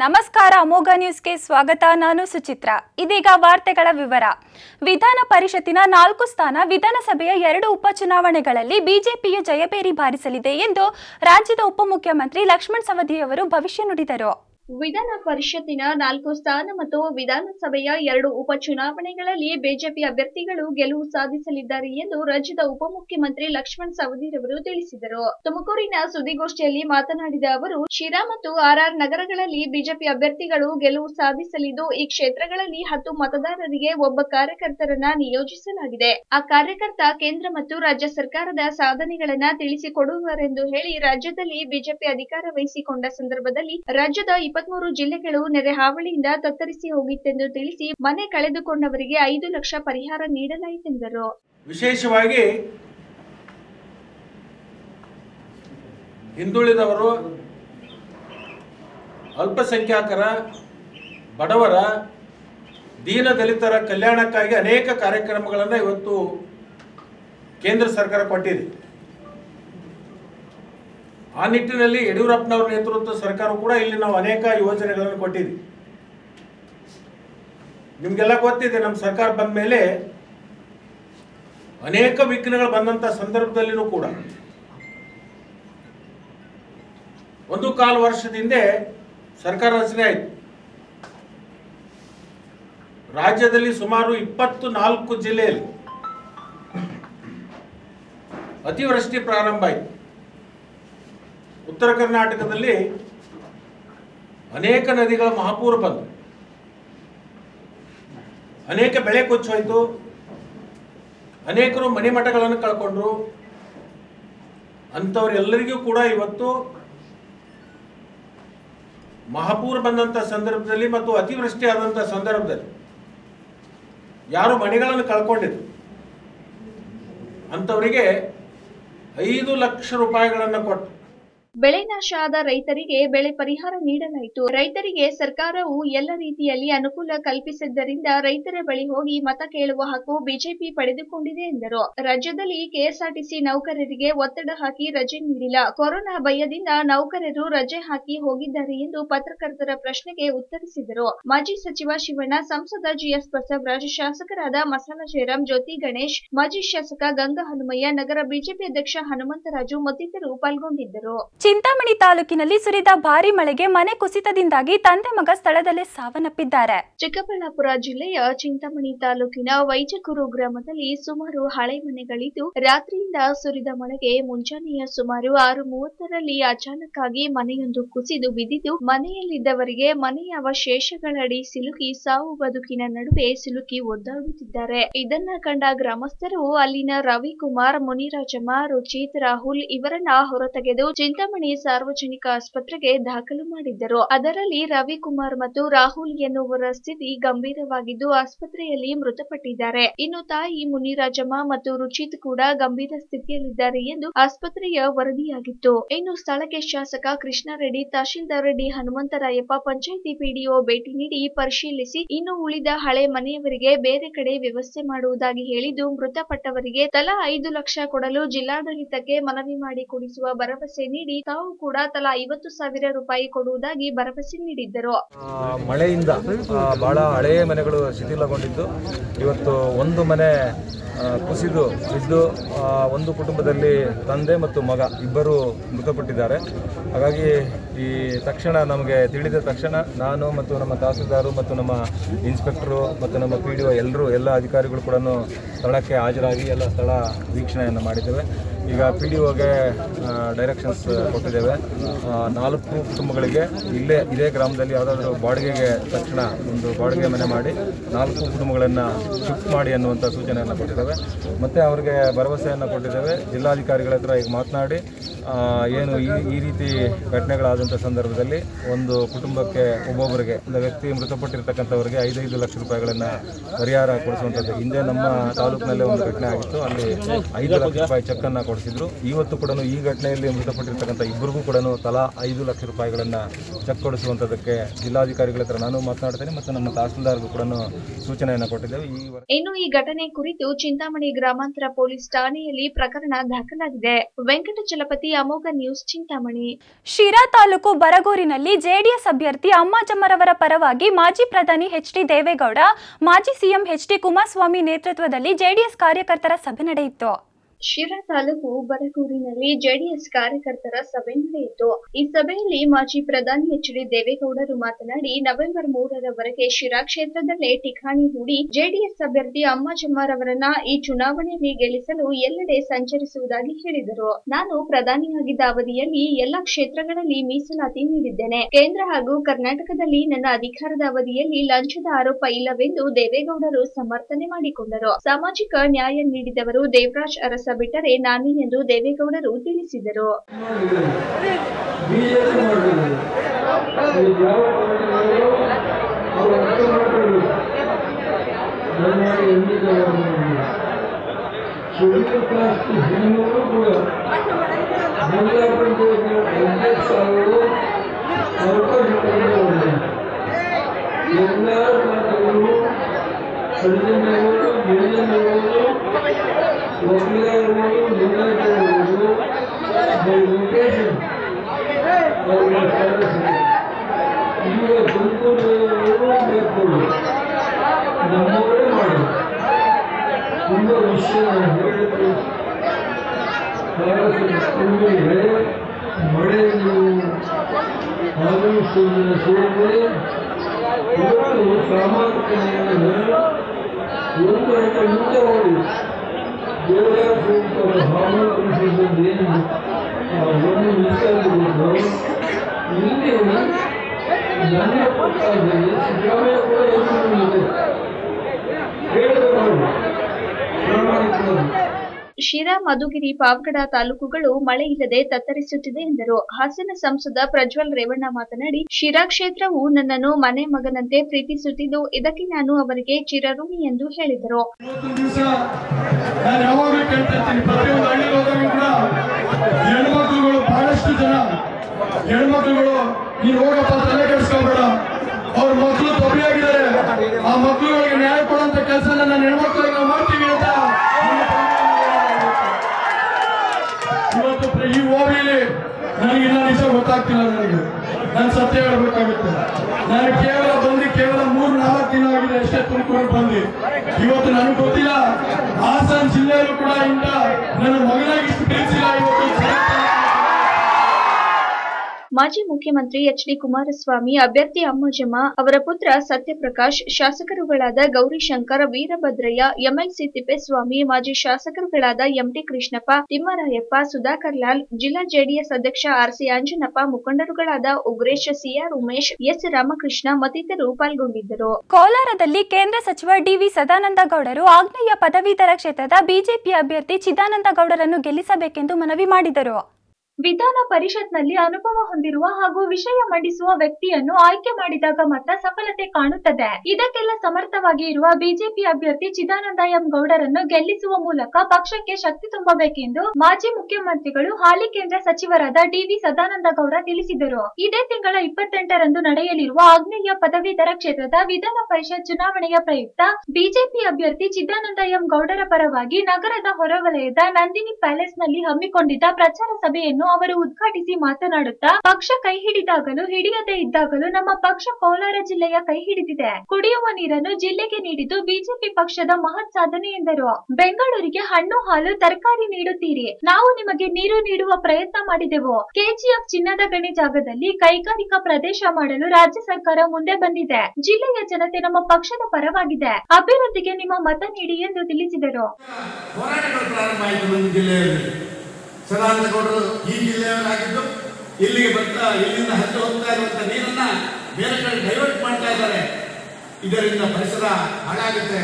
ನಮಸ್ಕಾರ ಅಮೋಘ ನ್ಯೂಸ್ಗೆ ಸ್ವಾಗತ ನಾನು ಸುಚಿತ್ರ ಇದೀಗ ವಾರ್ತೆಗಳ ವಿವರ ವಿಧಾನ ಪರಿಷತ್ತಿನ ನಾಲ್ಕು ಸ್ಥಾನ ವಿಧಾನಸಭೆಯ ಎರಡು ಉಪಚುನಾವಣೆಗಳಲ್ಲಿ ಬಿಜೆಪಿಯು ಜಯಬೇರಿ ಬಾರಿಸಲಿದೆ ಎಂದು ರಾಜ್ಯದ ಉಪಮುಖ್ಯಮಂತ್ರಿ ಲಕ್ಷ್ಮಣ್ ಸವದಿಯವರು ಭವಿಷ್ಯ ನುಡಿದರು ವಿಧಾನ ಪರಿಷತ್ತಿನ ನಾಲ್ಕು ಸ್ಥಾನ ಮತ್ತು ವಿಧಾನಸಭೆಯ ಎರಡು ಉಪಚುನಾವಣೆಗಳಲ್ಲಿ ಬಿಜೆಪಿ ಅಭ್ಯರ್ಥಿಗಳು ಗೆಲುವು ಸಾಧಿಸಲಿದ್ದಾರೆ ಎಂದು ರಾಜ್ಯದ ಉಪಮುಖ್ಯಮಂತ್ರಿ ಲಕ್ಷ್ಮಣ್ ಸವದಿರವರು ತಿಳಿಸಿದರು ತುಮಕೂರಿನ ಸುದ್ದಿಗೋಷ್ಠಿಯಲ್ಲಿ ಮಾತನಾಡಿದ ಅವರು ಶಿರಾ ಮತ್ತು ಆರ್ಆರ್ ನಗರಗಳಲ್ಲಿ ಬಿಜೆಪಿ ಅಭ್ಯರ್ಥಿಗಳು ಗೆಲುವು ಸಾಧಿಸಲಿದ್ದು ಈ ಕ್ಷೇತ್ರಗಳಲ್ಲಿ ಹತ್ತು ಮತದಾರರಿಗೆ ಒಬ್ಬ ಕಾರ್ಯಕರ್ತರನ್ನ ನಿಯೋಜಿಸಲಾಗಿದೆ ಆ ಕಾರ್ಯಕರ್ತ ಕೇಂದ್ರ ಮತ್ತು ರಾಜ್ಯ ಸರ್ಕಾರದ ಸಾಧನೆಗಳನ್ನ ತಿಳಿಸಿಕೊಡುವರೆಂದು ಹೇಳಿ ರಾಜ್ಯದಲ್ಲಿ ಬಿಜೆಪಿ ಅಧಿಕಾರ ವಹಿಸಿಕೊಂಡ ಸಂದರ್ಭದಲ್ಲಿ ರಾಜ್ಯದ ಇಪ್ಪತ್ಮೂರು ಜಿಲ್ಲೆಗಳು ನೆರೆ ಹಾವಳಿಯಿಂದ ತತ್ತರಿಸಿ ಹೋಗಿತ್ತೆಂದು ತಿಳಿಸಿ ಮನೆ ಕಳೆದುಕೊಂಡವರಿಗೆ ಐದು ಲಕ್ಷ ಪರಿಹಾರ ನೀಡಲಾಯಿತೆಂದರು ವಿಶೇಷವಾಗಿ ಹಿಂದುಳಿದವರು ಅಲ್ಪಸಂಖ್ಯಾತರ ಬಡವರ ದೀನ ದಲಿತರ ಕಲ್ಯಾಣಕ್ಕಾಗಿ ಅನೇಕ ಕಾರ್ಯಕ್ರಮಗಳನ್ನು ಇವತ್ತು ಕೇಂದ್ರ ಸರ್ಕಾರ ಕೊಟ್ಟಿದೆ ಆ ನಿಟ್ಟಿನಲ್ಲಿ ಯಡಿಯೂರಪ್ಪನವರ ನೇತೃತ್ವದ ಸರ್ಕಾರ ಕೂಡ ಇಲ್ಲಿ ನಾವು ಅನೇಕ ಯೋಜನೆಗಳನ್ನು ಕೊಟ್ಟಿದ್ದೀವಿ ನಿಮಗೆಲ್ಲ ಗೊತ್ತಿದೆ ನಮ್ಮ ಸರ್ಕಾರ ಬಂದ ಮೇಲೆ ಅನೇಕ ವಿಘ್ನಗಳು ಬಂದಂತ ಸಂದರ್ಭದಲ್ಲಿನೂ ಕೂಡ ಒಂದು ಕಾಲು ವರ್ಷದ ಹಿಂದೆ ಸರ್ಕಾರ ರಚನೆ ಆಯಿತು ರಾಜ್ಯದಲ್ಲಿ ಸುಮಾರು ಇಪ್ಪತ್ತು ನಾಲ್ಕು ಜಿಲ್ಲೆಯಲ್ಲಿ ಅತಿವೃಷ್ಟಿ ಪ್ರಾರಂಭ ಆಯಿತು ಉತ್ತರ ಕರ್ನಾಟಕದಲ್ಲಿ ಅನೇಕ ನದಿಗಳ ಮಹಾಪೂರ ಬಂತು ಅನೇಕ ಬೆಳೆ ಕೊಚ್ಚೋಯ್ತು ಅನೇಕರು ಮನೆ ಮಠಗಳನ್ನು ಕಳ್ಕೊಂಡ್ರು ಅಂಥವ್ರೆಲ್ಲರಿಗೂ ಕೂಡ ಇವತ್ತು ಮಹಾಪೂರ್ ಬಂದಂಥ ಸಂದರ್ಭದಲ್ಲಿ ಮತ್ತು ಅತಿವೃಷ್ಟಿ ಆದಂಥ ಸಂದರ್ಭದಲ್ಲಿ ಯಾರು ಮನೆಗಳನ್ನು ಕಳ್ಕೊಂಡಿದ್ರು ಅಂಥವರಿಗೆ ಐದು ಲಕ್ಷ ರೂಪಾಯಿಗಳನ್ನು ಕೊಟ್ಟು ಬೆಳೆ ನಾಶ ಆದ ರೈತರಿಗೆ ಬೆಳೆ ಪರಿಹಾರ ನೀಡಲಾಯಿತು ರೈತರಿಗೆ ಸರ್ಕಾರವು ಎಲ್ಲ ರೀತಿಯಲ್ಲಿ ಅನುಕೂಲ ಕಲ್ಪಿಸಿದ್ದರಿಂದ ರೈತರ ಬಳಿ ಹೋಗಿ ಮತ ಕೇಳುವ ಹಕ್ಕು ಬಿಜೆಪಿ ಪಡೆದುಕೊಂಡಿದೆ ಎಂದರು ರಾಜ್ಯದಲ್ಲಿ ಕೆಎಸ್ಆರ್ಟಿಸಿ ನೌಕರರಿಗೆ ಒತ್ತಡ ಹಾಕಿ ರಜೆ ನೀಡಿಲ್ಲ ಕೊರೋನಾ ಭಯದಿಂದ ನೌಕರರು ರಜೆ ಹಾಕಿ ಹೋಗಿದ್ದಾರೆ ಎಂದು ಪತ್ರಕರ್ತರ ಪ್ರಶ್ನೆಗೆ ಉತ್ತರಿಸಿದರು ಮಾಜಿ ಸಚಿವ ಶಿವಣ್ಣ ಸಂಸದ ಜಿಎಸ್ ಬಸವರಾಜ್ ಶಾಸಕರಾದ ಮಸಾಲ ಜಯರಾಮ್ ಜ್ಯೋತಿ ಗಣೇಶ್ ಮಾಜಿ ಶಾಸಕ ಗಂಗಾ ಹನುಮಯ್ಯ ನಗರ ಬಿಜೆಪಿ ಅಧ್ಯಕ್ಷ ಹನುಮಂತರಾಜು ಮತ್ತಿತರರು ಪಾಲ್ಗೊಂಡಿದ್ದರು ಚಿಂತಾಮಣಿ ತಾಲೂಕಿನಲ್ಲಿ ಸುರಿದ ಭಾರಿ ಮಳೆಗೆ ಮನೆ ಕುಸಿತದಿಂದಾಗಿ ತಂದೆ ಮಗ ಸ್ಥಳದಲ್ಲೇ ಸಾವನ್ನಪ್ಪಿದ್ದಾರೆ ಚಿಕ್ಕಬಳ್ಳಾಪುರ ಜಿಲ್ಲೆಯ ಚಿಂತಾಮಣಿ ತಾಲೂಕಿನ ವೈಜಕೂರು ಗ್ರಾಮದಲ್ಲಿ ಸುಮಾರು ಹಳೆ ಮನೆಗಳಿದ್ದು ರಾತ್ರಿಯಿಂದ ಸುರಿದ ಮಳೆಗೆ ಮುಂಜಾನೆಯ ಸುಮಾರು ಆರು ಮೂವತ್ತರಲ್ಲಿ ಅಚಾನಕ್ ಆಗಿ ಮನೆಯೊಂದು ಕುಸಿದು ಬಿದ್ದಿದ್ದು ಮನೆಯಲ್ಲಿದ್ದವರಿಗೆ ಮನೆಯ ಅವಶೇಷಗಳಡಿ ಸಿಲುಕಿ ಸಾವು ಬದುಕಿನ ನಡುವೆ ಸಿಲುಕಿ ಒದ್ದಾಡುತ್ತಿದ್ದಾರೆ ಇದನ್ನ ಕಂಡ ಗ್ರಾಮಸ್ಥರು ಅಲ್ಲಿನ ರವಿಕುಮಾರ್ ಮುನಿರಾಜಮ್ಮ ರುಚಿತ್ ರಾಹುಲ್ ಇವರನ್ನ ಹೊರತೆಗೆದು ಚಿಂತಾಮಣಿ ಸಾರ್ವಜನಿಕ ಆಸ್ಪತ್ರೆಗೆ ದಾಖಲು ಮಾಡಿದ್ದರು ಅದರಲ್ಲಿ ರವಿಕುಮಾರ್ ಮತ್ತು ರಾಹುಲ್ ಎನ್ನುವರ ಸ್ಥಿತಿ ಗಂಭೀರವಾಗಿದ್ದು ಆಸ್ಪತ್ರೆಯಲ್ಲಿ ಮೃತಪಟ್ಟಿದ್ದಾರೆ ಇನ್ನು ತಾಯಿ ಮುನಿರಾಜಮ್ಮ ಮತ್ತು ರುಚಿತ್ ಕೂಡ ಗಂಭೀರ ಸ್ಥಿತಿಯಲ್ಲಿದ್ದಾರೆ ಎಂದು ಆಸ್ಪತ್ರೆಯ ವರದಿಯಾಗಿತ್ತು ಇನ್ನು ಸ್ಥಳಕ್ಕೆ ಶಾಸಕ ಕೃಷ್ಣಾರೆಡ್ಡಿ ತಹಶೀಲ್ದಾರ್ ಡಿ ಹನುಮಂತರಾಯಪ್ಪ ಪಂಚಾಯಿತಿ ಪಿಡಿಒ ಭೇಟಿ ನೀಡಿ ಪರಿಶೀಲಿಸಿ ಇನ್ನು ಉಳಿದ ಹಳೆ ಮನೆಯವರಿಗೆ ಬೇರೆ ಕಡೆ ವ್ಯವಸ್ಥೆ ಮಾಡುವುದಾಗಿ ಹೇಳಿದ್ದು ಮೃತಪಟ್ಟವರಿಗೆ ತಲಾ ಐದು ಲಕ್ಷ ಕೊಡಲು ಜಿಲ್ಲಾಡಳಿತಕ್ಕೆ ಮನವಿ ಮಾಡಿ ಕೊಡಿಸುವ ಭರವಸೆ ನೀಡಿ ತಾವು ಕೂಡ ತಲಾ ಐವತ್ತು ಸಾವಿರ ರೂಪಾಯಿ ಕೊಡುವುದಾಗಿ ಭರವಸೆ ನೀಡಿದ್ದರು ಆ, ಮಳೆಯಿಂದ ಆ, ಬಹಳ ಹಳೆಯ ಮನೆಗಳು ಶಿಥಿಲಗೊಂಡಿದ್ದು ಇವತ್ತು ಒಂದು ಮನೆ ಆ, ಕುಸಿದು ಬಿದ್ದು ಆ, ಒಂದು ಕುಟುಂಬದಲ್ಲಿ ತಂದೆ ಮತ್ತು ಮಗ ಇಬ್ಬರು ಮೃತಪಟ್ಟಿದ್ದಾರೆ ಹಾಗಾಗಿ ಈ ತಕ್ಷಣ ನಮಗೆ ತಿಳಿದ ತಕ್ಷಣ ನಾನು ಮತ್ತು ನಮ್ಮ ತಹಸೀಲ್ದಾರು ಮತ್ತು ನಮ್ಮ ಇನ್ಸ್ಪೆಕ್ಟರು ಮತ್ತು ನಮ್ಮ ಪಿ ಡಿ ಒ ಎಲ್ಲರೂ ಎಲ್ಲ ಅಧಿಕಾರಿಗಳು ಕೂಡ ಸ್ಥಳಕ್ಕೆ ಹಾಜರಾಗಿ ಎಲ್ಲ ಸ್ಥಳ ವೀಕ್ಷಣೆಯನ್ನು ಮಾಡಿದ್ದೇವೆ ಈಗ ಪಿ ಡಿ ಒಗೆ ಡೈರೆಕ್ಷನ್ಸ್ ಕೊಟ್ಟಿದ್ದೇವೆ ಆ, ನಾಲ್ಕು ಕುಟುಂಬಗಳಿಗೆ ಇಲ್ಲೇ ಇದೇ ಗ್ರಾಮದಲ್ಲಿ ಯಾವುದಾದ್ರೂ ಬಾಡಿಗೆಗೆ ತಕ್ಷಣ ಒಂದು ಬಾಡಿಗೆ ಮನೆ ಮಾಡಿ ನಾಲ್ಕು ಕುಟುಂಬಗಳನ್ನು ಶಿಫ್ಟ್ ಮಾಡಿ ಅನ್ನುವಂಥ ಸೂಚನೆಯನ್ನು ಕೊಟ್ಟಿದ್ದೇವೆ ಮತ್ತು ಅವರಿಗೆ ಭರವಸೆಯನ್ನು ಕೊಟ್ಟಿದ್ದೇವೆ ಜಿಲ್ಲಾಧಿಕಾರಿಗಳ ಹತ್ರ ಈಗ ಮಾತನಾಡಿ ಆ, ಏನು ಈ ಈ ರೀತಿ ಘಟನೆಗಳಾದಂಥ ಸಂದರ್ಭದಲ್ಲಿ ಒಂದು ಕುಟುಂಬಕ್ಕೆ ಒಬ್ಬೊಬ್ಬರಿಗೆ ಒಂದು ವ್ಯಕ್ತಿ ಮೃತಪಟ್ಟಿರ್ತಕ್ಕಂಥವರಿಗೆ ಐದೈದು ಲಕ್ಷ ರೂಪಾಯಿಗಳನ್ನು ಪರಿಹಾರ ಕೊಡಿಸುವಂಥದ್ದು ಹಿಂದೆ ನಮ್ಮ ತಾಲೂಕಿನಲ್ಲೇ ಒಂದು ಘಟನೆ ಆಗಿತ್ತು ಅಲ್ಲಿ ಐದು ಲಕ್ಷ ರೂಪಾಯಿ ಚೆಕ್ಕನ್ನು ಕೊಡಿಸಿದ್ರು ಇವತ್ತು ಕೂಡ ಈ ಘಟನೆಯಲ್ಲಿ ಮೃತಪಟ್ಟಿರ್ತಕ್ಕಂಥ ಇಬ್ಬರಿಗೂ ಕೂಡ ತಲಾ ಐದು ಲಕ್ಷ ರೂಪಾಯಿಗಳನ್ನು ಚೆಕ್ ಕೊಡಿಸುವಂಥದ್ದಕ್ಕೆ ಜಿಲ್ಲಾಧಿಕಾರಿಗಳ ಹತ್ರ ನಾನು ಮಾತನಾಡ್ತೇನೆ ಮತ್ತು ನಮ್ಮ ತಹಸೀಲ್ದಾರ್ಗೂ ಕೂಡ ಸೂಚನೆಯನ್ನು ಕೊಟ್ಟಿದ್ದೇವೆ ಈ ವರ- ಇನ್ನು ಈ ಘಟನೆ ಕುರಿತು ಚಿಂತಾಮಣಿ ಗ್ರಾಮಾಂತರ ಪೊಲೀಸ್ ಠಾಣೆಯಲ್ಲಿ ಪ್ರಕರಣ ದಾಖಲಾಗಿದೆ ವೆಂಕಟಚಲಪತಿ ಅಮೋಘ ನ್ಯೂಸ್ ಚಿಂತಾಮಣಿ ಶಿರಾ ತಾಲೂಕು ಬರಗೂರಿನಲ್ಲಿ ಜೆಡಿಎಸ್ ಅಭ್ಯರ್ಥಿ ಅಮ್ಮಾಜಮ್ಮರವರ ಪರವಾಗಿ ಮಾಜಿ ಪ್ರಧಾನಿ ಎಚ್ ಡಿ ದೇವೇಗೌಡ ಮಾಜಿ ಸಿಎಂ ಎಚ್ ಡಿ ಕುಮಾರಸ್ವಾಮಿ ನೇತೃತ್ವದಲ್ಲಿ ಜೆಡಿಎಸ್ ಕಾರ್ಯಕರ್ತರ ಸಭೆ ನಡೆಯಿತು ಶಿರಾ ತಾಲೂಕು ಬರಗೂರಿನಲ್ಲಿ ಜೆಡಿಎಸ್ ಕಾರ್ಯಕರ್ತರ ಸಭೆ ನಡೆಯಿತು ಈ ಸಭೆಯಲ್ಲಿ ಮಾಜಿ ಪ್ರಧಾನಿ ಎಚ್ ಡಿ ದೇವೇಗೌಡರು ಮಾತನಾಡಿ ನವೆಂಬರ್ ಮೂರರವರೆಗೆ ಶಿರಾ ಕ್ಷೇತ್ರದಲ್ಲೇ ಠಿಕಾಣಿ ಹೂಡಿ ಜೆಡಿಎಸ್ ಅಭ್ಯರ್ಥಿ ಅಮ್ಮಾಜಮ್ಮರವರನ್ನ ಈ ಚುನಾವಣೆಯಲ್ಲಿ ಗೆಲ್ಲಿಸಲು ಎಲ್ಲೆಡೆ ಸಂಚರಿಸುವುದಾಗಿ ಹೇಳಿದರು ನಾನು ಪ್ರಧಾನಿಯಾಗಿದ್ದ ಅವಧಿಯಲ್ಲಿ ಎಲ್ಲಾ ಕ್ಷೇತ್ರಗಳಲ್ಲಿ ಮೀಸಲಾತಿ ನೀಡಿದ್ದೇನೆ ಕೇಂದ್ರ ಹಾಗೂ ಕರ್ನಾಟಕದಲ್ಲಿ ನನ್ನ ಅಧಿಕಾರದ ಅವಧಿಯಲ್ಲಿ ಲಂಚದ ಆರೋಪ ಇಲ್ಲವೆಂದು ದೇವೇಗೌಡರು ಸಮರ್ಥನೆ ಮಾಡಿಕೊಂಡರು ಸಾಮಾಜಿಕ ನ್ಯಾಯ ನೀಡಿದವರು ದೇವರಾಜ್ ಅರಸ ಬಿಟ್ಟರೆ ನಾನೇ ಎಂದು ದೇವೇಗೌಡರು ತಿಳಿಸಿದರು ಬಿಜೆಪಿ ಮಾಡಿದ್ರು ಇದು ಯಾವ ಮಾಡಿದ್ರು ಅವ್ರು ಅರ್ಥ ಮಾಡ್ಕೊಳ್ಳಿ ದಯಮಾಡಿ ಎಂದಿಗೂ ಶೆಡ್ಯೂಲ್ ಕಾಸ್ಟ್ ಹೆಣ್ಣುಗಳು ಕೂಡ ಜಿಲ್ಲಾ ಪಂಚಾಯತ್ ಅಧ್ಯಕ್ಷ ಅವರು ಅವಕಾಶ ಪಡೆದವರು ಎಲ್ಲ ಮಾತುಗಳು ಸಜ್ಜನವರು ಗಿರಿಜನವರು ವಕೀಲರು ಲಿಂಗಾಯತರು ಬೈ ಲೊಕೇಶನ್ ಅವರ ಸದಸ್ಯರು ಈಗ ತುಮಕೂರು ಬೇರ್ಪಡು ನಮ್ಮವರೇ ಮಾಡಿ ತುಂಬ ವಿಷಯ ಹೇಳಿದ್ರು ತುಂಬಿದ್ರೆ ಮಳೆ ಆಗಮಿಸುವುದರ ಸೇರಿದೆ ಇವತ್ತು ಸಾಮಾಜಿಕ ನ್ಯಾಯದ ಒಂದು ಗಂಟೆ ಮುಂಚೆ ಹೋಗಿ ದೇವರ ಭಾವನೆಗಳಿಸಿದ್ದು ಏನು ಆ ಒಂದು ವಿಚಾರಗಳು ಇಲ್ಲಿ ನನ್ನ ಪ್ರಕಾರದಲ್ಲಿ ಸಿದ್ದರಾಮಯ್ಯ ಕೂಡ ಏನು ಹೇಳಿದ್ರು ಪ್ರಾಮಾಣಿಕವಾಗಿ ಶಿರಾ ಮಧುಗಿರಿ ಪಾವಗಡ ತಾಲೂಕುಗಳು ಮಳೆ ಇಲ್ಲದೆ ತತ್ತರಿಸುತ್ತಿದೆ ಎಂದರು ಹಾಸನ ಸಂಸದ ಪ್ರಜ್ವಲ್ ರೇವಣ್ಣ ಮಾತನಾಡಿ ಶಿರಾ ಕ್ಷೇತ್ರವು ನನ್ನನ್ನು ಮನೆ ಮಗನಂತೆ ಪ್ರೀತಿಸುತ್ತಿದ್ದು ಇದಕ್ಕೆ ನಾನು ಅವರಿಗೆ ಚಿರಋಣಿ ಎಂದು ಹೇಳಿದರು ಇವತ್ತು ದಿವಸ ನಾನು ಯಾವಾಗಲೂ ಕೇಳ್ತಿರ್ತೀನಿ ಪ್ರತಿಯೊಂದು ಹಳ್ಳಿ ಹೋದಾಗೂ ಕೂಡ ಹೆಣ್ಮಕ್ಳುಗಳು ಬಹಳಷ್ಟು ಜನ ಹೆಣ್ಮಕ್ಳುಗಳು ನೀನು ಹೋಗಪ್ಪ ತಲೆ ಕೆಡಿಸ್ಕೋಬೇಡ ಅವ್ರ ಮಕ್ಕಳು ತೊಬರಿಯಾಗಿದ್ದಾರೆ ಆ ಮಕ್ಕಳುಗಳಿಗೆ ನ್ಯಾಯ ಕೊಡುವಂತ ಕೆಲಸ ನನ್ನ ಹೆಣ್ಮಕ್ಳಿಗೆ ನಾವು ಮಾಡ್ತೀವಿ ಅಂತ ಇವತ್ತು ಪ್ರ- ಈ ಹೋಬಳಿಲಿ ನನಗಿನ್ನ ನಿಜ ಗೊತ್ತಾಗ್ತಿಲ್ಲ ನನಗೆ ನಾನು ಸತ್ಯ ಹೇಳ್ಬೇಕಾಗುತ್ತೆ ನಾನು ಕೇವಲ ಬಂದು ಕೇವಲ ಮೂರ್ ನಾಲ್ಕು ದಿನ ಆಗಿದೆ ಅಷ್ಟೇ ತುಮಕೂರು ಬಂದು ಇವತ್ತು ನನಗೆ ಗೊತ್ತಿಲ್ಲ ಹಾಸನ ಜಿಲ್ಲೆಯಲ್ಲೂ ಕೂಡ ಇಂಥ ನನ್ನ ಮಗನಾಗಿ ಇಷ್ಟು ಪ್ರೀತಿಸಿಲ್ಲ ಇವತ್ತು ಮಾಜಿ ಮುಖ್ಯಮಂತ್ರಿ ಎಚ್ ಡಿ ಕುಮಾರಸ್ವಾಮಿ ಅಭ್ಯರ್ಥಿ ಅಮ್ಮಜಮ್ಮ ಅವರ ಪುತ್ರ ಸತ್ಯಪ್ರಕಾಶ್ ಶಾಸಕರುಗಳಾದ ಗೌರಿಶಂಕರ್ ವೀರಭದ್ರಯ್ಯ ಎಂಎಲ್ಸಿ ತಿಪ್ಪೇಸ್ವಾಮಿ ಮಾಜಿ ಶಾಸಕರುಗಳಾದ ಎಂಟಿ ಕೃಷ್ಣಪ್ಪ ತಿಮ್ಮರಾಯಪ್ಪ ಸುಧಾಕರ್ ಲಾಲ್ ಜಿಲ್ಲಾ ಜೆಡಿಎಸ್ ಅಧ್ಯಕ್ಷ ಆರ್ಸಿ ಅಂಜನಪ್ಪ ಮುಖಂಡರುಗಳಾದ ಉಗ್ರೇಶ್ ಸಿಆರ್ ಉಮೇಶ್ ಎಸ್ ರಾಮಕೃಷ್ಣ ಮತ್ತಿತರರು ಪಾಲ್ಗೊಂಡಿದ್ದರು ಕೋಲಾರದಲ್ಲಿ ಕೇಂದ್ರ ಸಚಿವ ಡಿವಿ ಸದಾನಂದ ಗೌಡರು ಆಗ್ನೇಯ ಪದವೀಧರ ಕ್ಷೇತ್ರದ ಬಿಜೆಪಿ ಅಭ್ಯರ್ಥಿ ಚಿದಾನಂದ ಗೌಡರನ್ನು ಗೆಲ್ಲಿಸಬೇಕೆಂದು ಮನವಿ ಮಾಡಿದರು ವಿಧಾನ ಪರಿಷತ್ನಲ್ಲಿ ಅನುಭವ ಹೊಂದಿರುವ ಹಾಗೂ ವಿಷಯ ಮಂಡಿಸುವ ವ್ಯಕ್ತಿಯನ್ನು ಆಯ್ಕೆ ಮಾಡಿದಾಗ ಮಾತ್ರ ಸಫಲತೆ ಕಾಣುತ್ತದೆ ಇದಕ್ಕೆಲ್ಲ ಸಮರ್ಥವಾಗಿ ಇರುವ ಬಿಜೆಪಿ ಅಭ್ಯರ್ಥಿ ಚಿದಾನಂದ ಎಂ ಗೌಡರನ್ನು ಗೆಲ್ಲಿಸುವ ಮೂಲಕ ಪಕ್ಷಕ್ಕೆ ಶಕ್ತಿ ತುಂಬಬೇಕೆಂದು ಮಾಜಿ ಮುಖ್ಯಮಂತ್ರಿಗಳು ಹಾಲಿ ಕೇಂದ್ರ ಸಚಿವರಾದ ಡಿವಿ ಸದಾನಂದ ಗೌಡ ತಿಳಿಸಿದರು ಇದೇ ತಿಂಗಳ ಇಪ್ಪತ್ತೆಂಟರಂದು ನಡೆಯಲಿರುವ ಆಗ್ನೇಯ ಪದವೀಧರ ಕ್ಷೇತ್ರದ ವಿಧಾನ ಪರಿಷತ್ ಚುನಾವಣೆಯ ಪ್ರಯುಕ್ತ ಬಿಜೆಪಿ ಅಭ್ಯರ್ಥಿ ಚಿದಾನಂದ ಎಂ ಗೌಡರ ಪರವಾಗಿ ನಗರದ ಹೊರವಲಯದ ನಂದಿನಿ ಪ್ಯಾಲೇಸ್ನಲ್ಲಿ ಹಮ್ಮಿಕೊಂಡಿದ್ದ ಪ್ರಚಾರ ಸಭೆಯನ್ನು ಅವರು ಉದ್ಘಾಟಿಸಿ ಮಾತನಾಡುತ್ತಾ ಪಕ್ಷ ಕೈ ಹಿಡಿದಾಗಲೂ ಹಿಡಿಯದೇ ಇದ್ದಾಗಲೂ ನಮ್ಮ ಪಕ್ಷ ಕೋಲಾರ ಜಿಲ್ಲೆಯ ಕೈ ಹಿಡಿದಿದೆ ಕುಡಿಯುವ ನೀರನ್ನು ಜಿಲ್ಲೆಗೆ ನೀಡಿದ್ದು ಬಿಜೆಪಿ ಪಕ್ಷದ ಮಹತ್ ಸಾಧನೆ ಎಂದರು ಬೆಂಗಳೂರಿಗೆ ಹಣ್ಣು ಹಾಲು ತರಕಾರಿ ನೀಡುತ್ತೀರಿ ನಾವು ನಿಮಗೆ ನೀರು ನೀಡುವ ಪ್ರಯತ್ನ ಮಾಡಿದೆವು ಕೆಜಿಎಫ್ ಚಿನ್ನದ ಗಣಿ ಜಾಗದಲ್ಲಿ ಕೈಗಾರಿಕಾ ಪ್ರದೇಶ ಮಾಡಲು ರಾಜ್ಯ ಸರ್ಕಾರ ಮುಂದೆ ಬಂದಿದೆ ಜಿಲ್ಲೆಯ ಜನತೆ ನಮ್ಮ ಪಕ್ಷದ ಪರವಾಗಿದೆ ಅಭಿವೃದ್ಧಿಗೆ ನಿಮ್ಮ ಮತ ನೀಡಿ ಎಂದು ತಿಳಿಸಿದರು ಹೋರಾಟಗಳು ಪ್ರಾರಂಭ ಆಯಿತು ನಮ್ಮ ಜಿಲ್ಲೆಯಲ್ಲಿ ಸದಾನಂದ ಗೌಡರು ಈ ಜಿಲ್ಲೆಯವರಾಗಿದ್ದು ಇಲ್ಲಿಗೆ ಬರ್ತಾ ಇಲ್ಲಿಂದ ಹರಿದು ಹೋಗ್ತಾ ಇರುವಂತ ನೀರನ್ನ ಬೇರೆ ಕಡೆ ಡೈವರ್ಟ್ ಮಾಡ್ತಾ ಇದ್ದಾರೆ ಇದರಿಂದ ಪರಿಸರ ಹಾಳಾಗುತ್ತೆ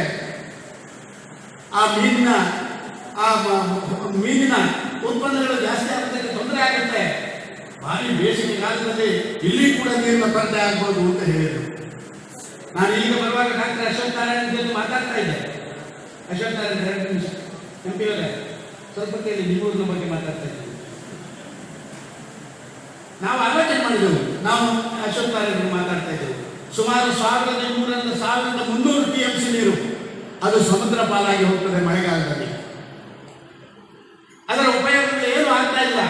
ಆ ಮೀನಿನ ಆ ಮ- ಮ- ಮೀನಿನ ಉತ್ಪನ್ನಗಳು ಜಾಸ್ತಿ ಆಗೋದಕ್ಕೆ ತೊಂದರೆ ಆಗುತ್ತೆ ಭಾರಿ ಬೇಸಿಗೆ ಕಾಲದಲ್ಲಿ ಇಲ್ಲಿ ಕೂಡ ನೀರಿನ ಕೊರತೆ ಆಗ್ಬೋದು ಅಂತ ಹೇಳಿದರು ನಾನು ಈಗ ಬರುವಾಗ ಡಾಕ್ಟರ್ ಅಶೋಕ್ ನಾರಾಯಣ್ ಜೊತೆ ಮಾತಾಡ್ತಾ ಇದ್ದೆ ಅಶೋಕ್ ನಾರಾಯಣ್ ಎರಡು ನಿಮಿಷ ಎಂ ಪಿ ಅವರೇ ಸ್ವಲ್ಪ ಕೇಳಿ ನೀವು ಇದ್ರ ಬಗ್ಗೆ ಮಾತಾಡ್ತಾ ಇದ್ದೀವಿ ನಾವು ಆಲೋಚನೆ ಮಾಡಿದೆವು ನಾವು ಅಶೋಕ್ ತಾರೀಕು ಮಾತಾಡ್ತಾ ಇದ್ದೆವು ಸುಮಾರು ಸಾವಿರದ ಇನ್ನೂರರಿಂದ ಸಾವಿರದ ಮುನ್ನೂರು ಟಿ ಎಂ ಸಿ ನೀರು ಅದು ಸಮುದ್ರ ಪಾಲಾಗಿ ಹೋಗ್ತದೆ ಮಳೆಗಾಲದಲ್ಲಿ ಅದರ ಉಪಯೋಗಗಳು ಏನು ಆಗ್ತಾ ಇಲ್ಲ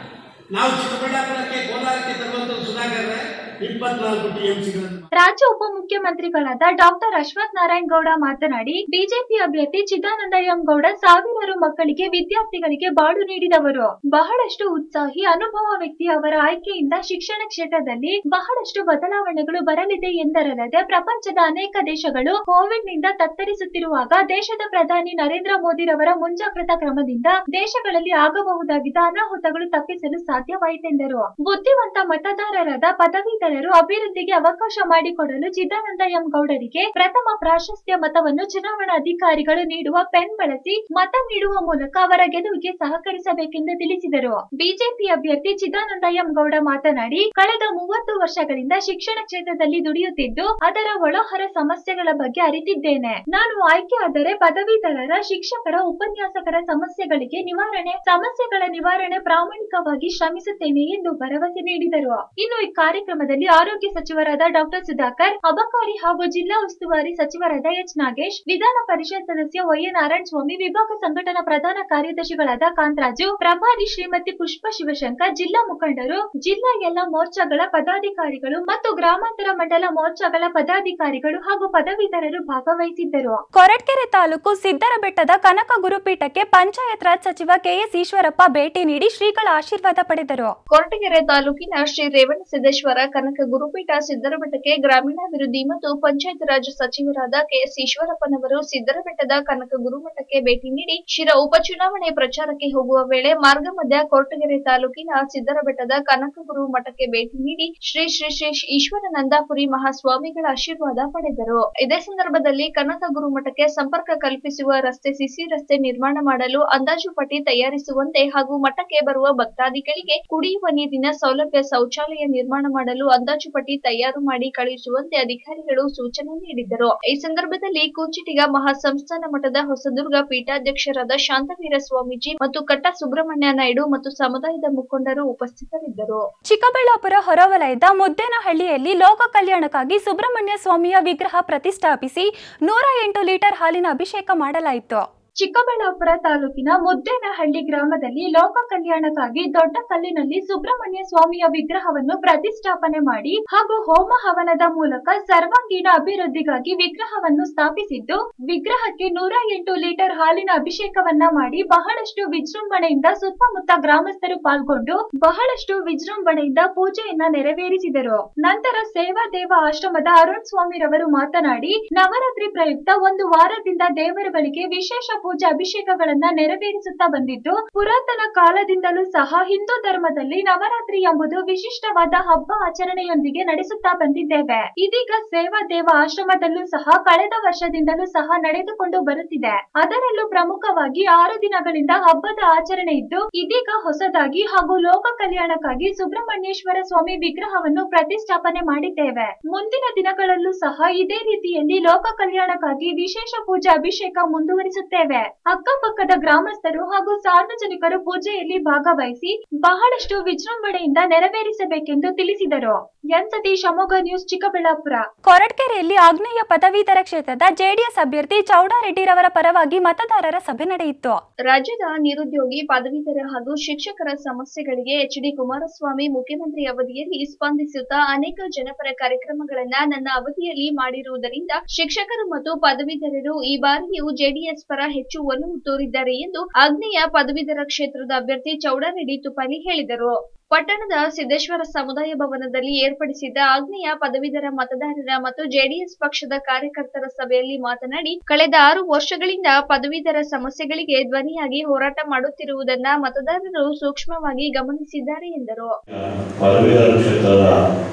ನಾವು ಚಿಕ್ಕಬಳ್ಳಾಪುರಕ್ಕೆ ಕೋಲಾರಕ್ಕೆ ತರುವಂತ ಸುಧಾಕರ್ ಇಪ್ಪತ್ನಾಲ್ಕು ಟಿ ಎಂ ಸಿಗಳನ್ನು ರಾಜ್ಯ ಉಪಮುಖ್ಯಮಂತ್ರಿಗಳಾದ ಡಾಕ್ಟರ್ ಅಶ್ವಥ್ ನಾರಾಯಣ್ ಗೌಡ ಮಾತನಾಡಿ ಬಿಜೆಪಿ ಅಭ್ಯರ್ಥಿ ಚಿದಾನಂದ ಎಂ ಗೌಡ ಸಾವಿರಾರು ಮಕ್ಕಳಿಗೆ ವಿದ್ಯಾರ್ಥಿಗಳಿಗೆ ಬಾಡು ನೀಡಿದವರು ಬಹಳಷ್ಟು ಉತ್ಸಾಹಿ ಅನುಭವ ವ್ಯಕ್ತಿ ಅವರ ಆಯ್ಕೆಯಿಂದ ಶಿಕ್ಷಣ ಕ್ಷೇತ್ರದಲ್ಲಿ ಬಹಳಷ್ಟು ಬದಲಾವಣೆಗಳು ಬರಲಿದೆ ಎಂದರಲ್ಲದೆ ಪ್ರಪಂಚದ ಅನೇಕ ದೇಶಗಳು ಕೋವಿಡ್ ನಿಂದ ತತ್ತರಿಸುತ್ತಿರುವಾಗ ದೇಶದ ಪ್ರಧಾನಿ ನರೇಂದ್ರ ಮೋದಿರವರ ಮುಂಜಾಗ್ರತಾ ಕ್ರಮದಿಂದ ದೇಶಗಳಲ್ಲಿ ಆಗಬಹುದಾಗಿದ್ದ ಅನಾಹುತಗಳು ತಪ್ಪಿಸಲು ಸಾಧ್ಯವಾಯಿತೆಂದರು ಬುದ್ಧಿವಂತ ಮತದಾರರಾದ ಪದವೀಧರರು ಅಭಿವೃದ್ಧಿಗೆ ಅವಕಾಶ ಮಾಡಿಕೊಡಲು ಚಿದಾನಂದ ಎಂ ಗೌಡರಿಗೆ ಪ್ರಥಮ ಪ್ರಾಶಸ್ತ್ಯ ಮತವನ್ನು ಚುನಾವಣಾಧಿಕಾರಿಗಳು ನೀಡುವ ಪೆನ್ ಬಳಸಿ ಮತ ನೀಡುವ ಮೂಲಕ ಅವರ ಗೆಲುವಿಗೆ ಸಹಕರಿಸಬೇಕೆಂದು ತಿಳಿಸಿದರು ಬಿಜೆಪಿ ಅಭ್ಯರ್ಥಿ ಚಿದಾನಂದ ಎಂ ಗೌಡ ಮಾತನಾಡಿ ಕಳೆದ ಮೂವತ್ತು ವರ್ಷಗಳಿಂದ ಶಿಕ್ಷಣ ಕ್ಷೇತ್ರದಲ್ಲಿ ದುಡಿಯುತ್ತಿದ್ದು ಅದರ ಒಳಹೊರ ಸಮಸ್ಯೆಗಳ ಬಗ್ಗೆ ಅರಿತಿದ್ದೇನೆ ನಾನು ಆಯ್ಕೆಯಾದರೆ ಪದವೀಧರರ ಶಿಕ್ಷಕರ ಉಪನ್ಯಾಸಕರ ಸಮಸ್ಯೆಗಳಿಗೆ ನಿವಾರಣೆ ಸಮಸ್ಯೆಗಳ ನಿವಾರಣೆ ಪ್ರಾಮಾಣಿಕವಾಗಿ ಶ್ರಮಿಸುತ್ತೇನೆ ಎಂದು ಭರವಸೆ ನೀಡಿದರು ಇನ್ನು ಈ ಕಾರ್ಯಕ್ರಮದಲ್ಲಿ ಆರೋಗ್ಯ ಸಚಿವರಾದ ಡಾಕ್ಟರ್ ಸುಧಾಕರ್ ಅಬಕಾರಿ ಹಾಗೂ ಜಿಲ್ಲಾ ಉಸ್ತುವಾರಿ ಸಚಿವರಾದ ಎಚ್ ನಾಗೇಶ್ ವಿಧಾನ ಪರಿಷತ್ ಸದಸ್ಯ ವೈಎ ನಾರಾಯಣ ಸ್ವಾಮಿ ವಿಭಾಗ ಸಂಘಟನಾ ಪ್ರಧಾನ ಕಾರ್ಯದರ್ಶಿಗಳಾದ ಕಾಂತರಾಜು ಪ್ರಭಾರಿ ಶ್ರೀಮತಿ ಪುಷ್ಪ ಶಿವಶಂಕರ್ ಜಿಲ್ಲಾ ಮುಖಂಡರು ಜಿಲ್ಲಾ ಎಲ್ಲ ಮೋರ್ಚಾಗಳ ಪದಾಧಿಕಾರಿಗಳು ಮತ್ತು ಗ್ರಾಮಾಂತರ ಮಂಡಲ ಮೋರ್ಚಾಗಳ ಪದಾಧಿಕಾರಿಗಳು ಹಾಗೂ ಪದವೀಧರರು ಭಾಗವಹಿಸಿದ್ದರು ಕೊರಟಗೆರೆ ತಾಲೂಕು ಸಿದ್ದರಬೆಟ್ಟದ ಕನಕ ಗುರುಪೀಠಕ್ಕೆ ಪಂಚಾಯತ್ ರಾಜ್ ಸಚಿವ ಕೆಎಸ್ ಈಶ್ವರಪ್ಪ ಭೇಟಿ ನೀಡಿ ಶ್ರೀಗಳ ಆಶೀರ್ವಾದ ಪಡೆದರು ಕೊರಟಗೆರೆ ತಾಲೂಕಿನ ಶ್ರೀ ರೇವಣ ಸಿದ್ದೇಶ್ವರ ಕನಕ ಗುರುಪೀಠ ಸಿದ್ದರಬೆಟ್ಟಕ್ಕೆ ಗ್ರಾಮೀಣಾಭಿವೃದ್ಧಿ ಮತ್ತು ಪಂಚಾಯತ್ ರಾಜ್ ಸಚಿವರಾದ ಕೆಎಸ್ ಈಶ್ವರಪ್ಪನವರು ಸಿದ್ದರಬೆಟ್ಟದ ಕನಕ ಗುರುಮಠಕ್ಕೆ ಭೇಟಿ ನೀಡಿ ಶಿರ ಉಪಚುನಾವಣೆ ಪ್ರಚಾರಕ್ಕೆ ಹೋಗುವ ವೇಳೆ ಮಾರ್ಗ ಮಧ್ಯ ಕೊರಟಗೆರೆ ತಾಲೂಕಿನ ಸಿದ್ದರಬೆಟ್ಟದ ಕನಕ ಗುರು ಮಠಕ್ಕೆ ಭೇಟಿ ನೀಡಿ ಶ್ರೀ ಶ್ರೀ ಶ್ರೀ ಈಶ್ವರನಂದಾಪುರಿ ಮಹಾಸ್ವಾಮಿಗಳ ಆಶೀರ್ವಾದ ಪಡೆದರು ಇದೇ ಸಂದರ್ಭದಲ್ಲಿ ಕನಕ ಗುರುಮಠಕ್ಕೆ ಸಂಪರ್ಕ ಕಲ್ಪಿಸುವ ರಸ್ತೆ ಸಿಸಿ ರಸ್ತೆ ನಿರ್ಮಾಣ ಮಾಡಲು ಅಂದಾಜು ಪಟ್ಟಿ ತಯಾರಿಸುವಂತೆ ಹಾಗೂ ಮಠಕ್ಕೆ ಬರುವ ಭಕ್ತಾದಿಗಳಿಗೆ ಕುಡಿಯುವ ನೀರಿನ ಸೌಲಭ್ಯ ಶೌಚಾಲಯ ನಿರ್ಮಾಣ ಮಾಡಲು ಅಂದಾಜು ಪಟ್ಟಿ ತಯಾರು ಮಾಡಿ ಕಳುಹಿಸುವಂತೆ ಅಧಿಕಾರಿಗಳು ಸೂಚನೆ ನೀಡಿದರು ಈ ಸಂದರ್ಭದಲ್ಲಿ ಕುಂಚಿಟಿಗ ಮಹಾಸಂಸ್ಥಾನ ಮಠದ ಹೊಸದುರ್ಗ ಪೀಠಾಧ್ಯಕ್ಷರಾದ ಶಾಂತವೀರ ಸ್ವಾಮೀಜಿ ಮತ್ತು ಕಟ್ಟ ಸುಬ್ರಹ್ಮಣ್ಯ ನಾಯ್ಡು ಮತ್ತು ಸಮುದಾಯದ ಮುಖಂಡರು ಉಪಸ್ಥಿತರಿದ್ದರು ಚಿಕ್ಕಬಳ್ಳಾಪುರ ಹೊರವಲಯದ ಮುದ್ದೇನಹಳ್ಳಿಯಲ್ಲಿ ಲೋಕ ಕಲ್ಯಾಣಕ್ಕಾಗಿ ಸುಬ್ರಹ್ಮಣ್ಯ ಸ್ವಾಮಿಯ ವಿಗ್ರಹ ಪ್ರತಿಷ್ಠಾಪಿಸಿ ನೂರ ಎಂಟು ಲೀಟರ್ ಹಾಲಿನ ಅಭಿಷೇಕ ಮಾಡಲಾಯಿತು ಚಿಕ್ಕಬಳ್ಳಾಪುರ ತಾಲೂಕಿನ ಮುದ್ದೇನಹಳ್ಳಿ ಗ್ರಾಮದಲ್ಲಿ ಲೋಕ ಕಲ್ಯಾಣಕ್ಕಾಗಿ ದೊಡ್ಡ ಕಲ್ಲಿನಲ್ಲಿ ಸುಬ್ರಹ್ಮಣ್ಯ ಸ್ವಾಮಿಯ ವಿಗ್ರಹವನ್ನು ಪ್ರತಿಷ್ಠಾಪನೆ ಮಾಡಿ ಹಾಗೂ ಹೋಮ ಹವನದ ಮೂಲಕ ಸರ್ವಾಂಗೀಣ ಅಭಿವೃದ್ಧಿಗಾಗಿ ವಿಗ್ರಹವನ್ನು ಸ್ಥಾಪಿಸಿದ್ದು ವಿಗ್ರಹಕ್ಕೆ ನೂರ ಎಂಟು ಲೀಟರ್ ಹಾಲಿನ ಅಭಿಷೇಕವನ್ನ ಮಾಡಿ ಬಹಳಷ್ಟು ವಿಜೃಂಭಣೆಯಿಂದ ಸುತ್ತಮುತ್ತ ಗ್ರಾಮಸ್ಥರು ಪಾಲ್ಗೊಂಡು ಬಹಳಷ್ಟು ವಿಜೃಂಭಣೆಯಿಂದ ಪೂಜೆಯನ್ನ ನೆರವೇರಿಸಿದರು ನಂತರ ಸೇವಾ ದೇವ ಆಶ್ರಮದ ಅರುಣ್ ಸ್ವಾಮಿರವರು ಮಾತನಾಡಿ ನವರಾತ್ರಿ ಪ್ರಯುಕ್ತ ಒಂದು ವಾರದಿಂದ ದೇವರುಗಳಿಗೆ ವಿಶೇಷ ಪೂಜೆ ಅಭಿಷೇಕಗಳನ್ನ ನೆರವೇರಿಸುತ್ತಾ ಬಂದಿದ್ದು ಪುರಾತನ ಕಾಲದಿಂದಲೂ ಸಹ ಹಿಂದೂ ಧರ್ಮದಲ್ಲಿ ನವರಾತ್ರಿ ಎಂಬುದು ವಿಶಿಷ್ಟವಾದ ಹಬ್ಬ ಆಚರಣೆಯೊಂದಿಗೆ ನಡೆಸುತ್ತಾ ಬಂದಿದ್ದೇವೆ ಇದೀಗ ಸೇವಾ ದೇವ ಆಶ್ರಮದಲ್ಲೂ ಸಹ ಕಳೆದ ವರ್ಷದಿಂದಲೂ ಸಹ ನಡೆದುಕೊಂಡು ಬರುತ್ತಿದೆ ಅದರಲ್ಲೂ ಪ್ರಮುಖವಾಗಿ ಆರು ದಿನಗಳಿಂದ ಹಬ್ಬದ ಆಚರಣೆ ಇದ್ದು ಇದೀಗ ಹೊಸದಾಗಿ ಹಾಗೂ ಲೋಕ ಕಲ್ಯಾಣಕ್ಕಾಗಿ ಸುಬ್ರಹ್ಮಣ್ಯೇಶ್ವರ ಸ್ವಾಮಿ ವಿಗ್ರಹವನ್ನು ಪ್ರತಿಷ್ಠಾಪನೆ ಮಾಡಿದ್ದೇವೆ ಮುಂದಿನ ದಿನಗಳಲ್ಲೂ ಸಹ ಇದೇ ರೀತಿಯಲ್ಲಿ ಲೋಕ ಕಲ್ಯಾಣಕ್ಕಾಗಿ ವಿಶೇಷ ಪೂಜಾ ಅಭಿಷೇಕ ಮುಂದುವರಿಸುತ್ತೇವೆ ಅಕ್ಕಪಕ್ಕದ ಗ್ರಾಮಸ್ಥರು ಹಾಗೂ ಸಾರ್ವಜನಿಕರು ಪೂಜೆಯಲ್ಲಿ ಭಾಗವಹಿಸಿ ಬಹಳಷ್ಟು ವಿಜೃಂಭಣೆಯಿಂದ ನೆರವೇರಿಸಬೇಕೆಂದು ತಿಳಿಸಿದರು ಎನ್ ಸತೀಶ್ ಅಮೋಘ ನ್ಯೂಸ್ ಚಿಕ್ಕಬಳ್ಳಾಪುರ ಕೊರಟಗೆರೆಯಲ್ಲಿ ಆಗ್ನೇಯ ಪದವೀಧರ ಕ್ಷೇತ್ರದ ಜೆಡಿಎಸ್ ಅಭ್ಯರ್ಥಿ ಚೌಡಾರೆಡ್ಡಿರವರ ಪರವಾಗಿ ಮತದಾರರ ಸಭೆ ನಡೆಯಿತು ರಾಜ್ಯದ ನಿರುದ್ಯೋಗಿ ಪದವೀಧರ ಹಾಗೂ ಶಿಕ್ಷಕರ ಸಮಸ್ಯೆಗಳಿಗೆ ಎಚ್ ಡಿ ಕುಮಾರಸ್ವಾಮಿ ಮುಖ್ಯಮಂತ್ರಿ ಅವಧಿಯಲ್ಲಿ ಸ್ಪಂದಿಸುತ್ತಾ ಅನೇಕ ಜನಪರ ಕಾರ್ಯಕ್ರಮಗಳನ್ನ ನನ್ನ ಅವಧಿಯಲ್ಲಿ ಮಾಡಿರುವುದರಿಂದ ಶಿಕ್ಷಕರು ಮತ್ತು ಪದವೀಧರರು ಈ ಬಾರಿಯೂ ಜೆಡಿಎಸ್ ಪರ ಹೆಚ್ಚು ಒಲವು ತೋರಿದ್ದಾರೆ ಎಂದು ಆಗ್ನೇಯ ಪದವೀಧರ ಕ್ಷೇತ್ರದ ಅಭ್ಯರ್ಥಿ ಚೌಡಾರೆಡ್ಡಿ ತುಪಾಲಿ ಹೇಳಿದರು ಪಟ್ಟಣದ ಸಿದ್ದೇಶ್ವರ ಸಮುದಾಯ ಭವನದಲ್ಲಿ ಏರ್ಪಡಿಸಿದ್ದ ಆಗ್ನೇಯ ಪದವೀಧರ ಮತದಾರರ ಮತ್ತು ಜೆಡಿಎಸ್ ಪಕ್ಷದ ಕಾರ್ಯಕರ್ತರ ಸಭೆಯಲ್ಲಿ ಮಾತನಾಡಿ ಕಳೆದ ಆರು ವರ್ಷಗಳಿಂದ ಪದವೀಧರ ಸಮಸ್ಯೆಗಳಿಗೆ ಧ್ವನಿಯಾಗಿ ಹೋರಾಟ ಮಾಡುತ್ತಿರುವುದನ್ನ ಮತದಾರರು ಸೂಕ್ಷ್ಮವಾಗಿ ಗಮನಿಸಿದ್ದಾರೆ ಎಂದರು ಪದವೀಧರ ಕ್ಷೇತ್ರದ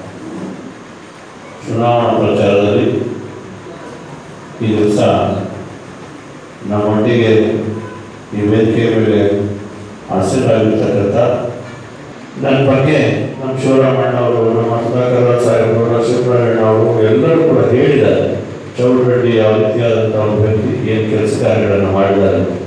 ಚುನಾವಣಾ ಪ್ರಚಾರದಲ್ಲಿ ಈ ದಿವಸ ನಮ್ಮೊಟ್ಟಿಗೆ ಈ ವೇದಿಕೆ ಮೇಲೆ ಆಸೀನರಾಗಿರ್ತಕ್ಕಂಥ ನನ್ನ ಬಗ್ಗೆ ನಮ್ಮ ಶಿವರಾಮಣ್ಣ ಅವರು ನಮ್ಮ ಸುಧಾಕರ್ ಸಾಹೇಬರು ಶಿವರಾಮಣ್ಣ ಅವರು ಎಲ್ಲರೂ ಕೂಡ ಹೇಳಿದ್ದಾರೆ ಚೌಡರೆಡ್ಡಿ ಯಾವ ರೀತಿಯಾದಂಥ ಒಂದು ವ್ಯಕ್ತಿ ಏನು ಕೆಲಸ ಕಾರ್ಯಗಳನ್ನು ಮಾಡಿದ್ದಾರೆ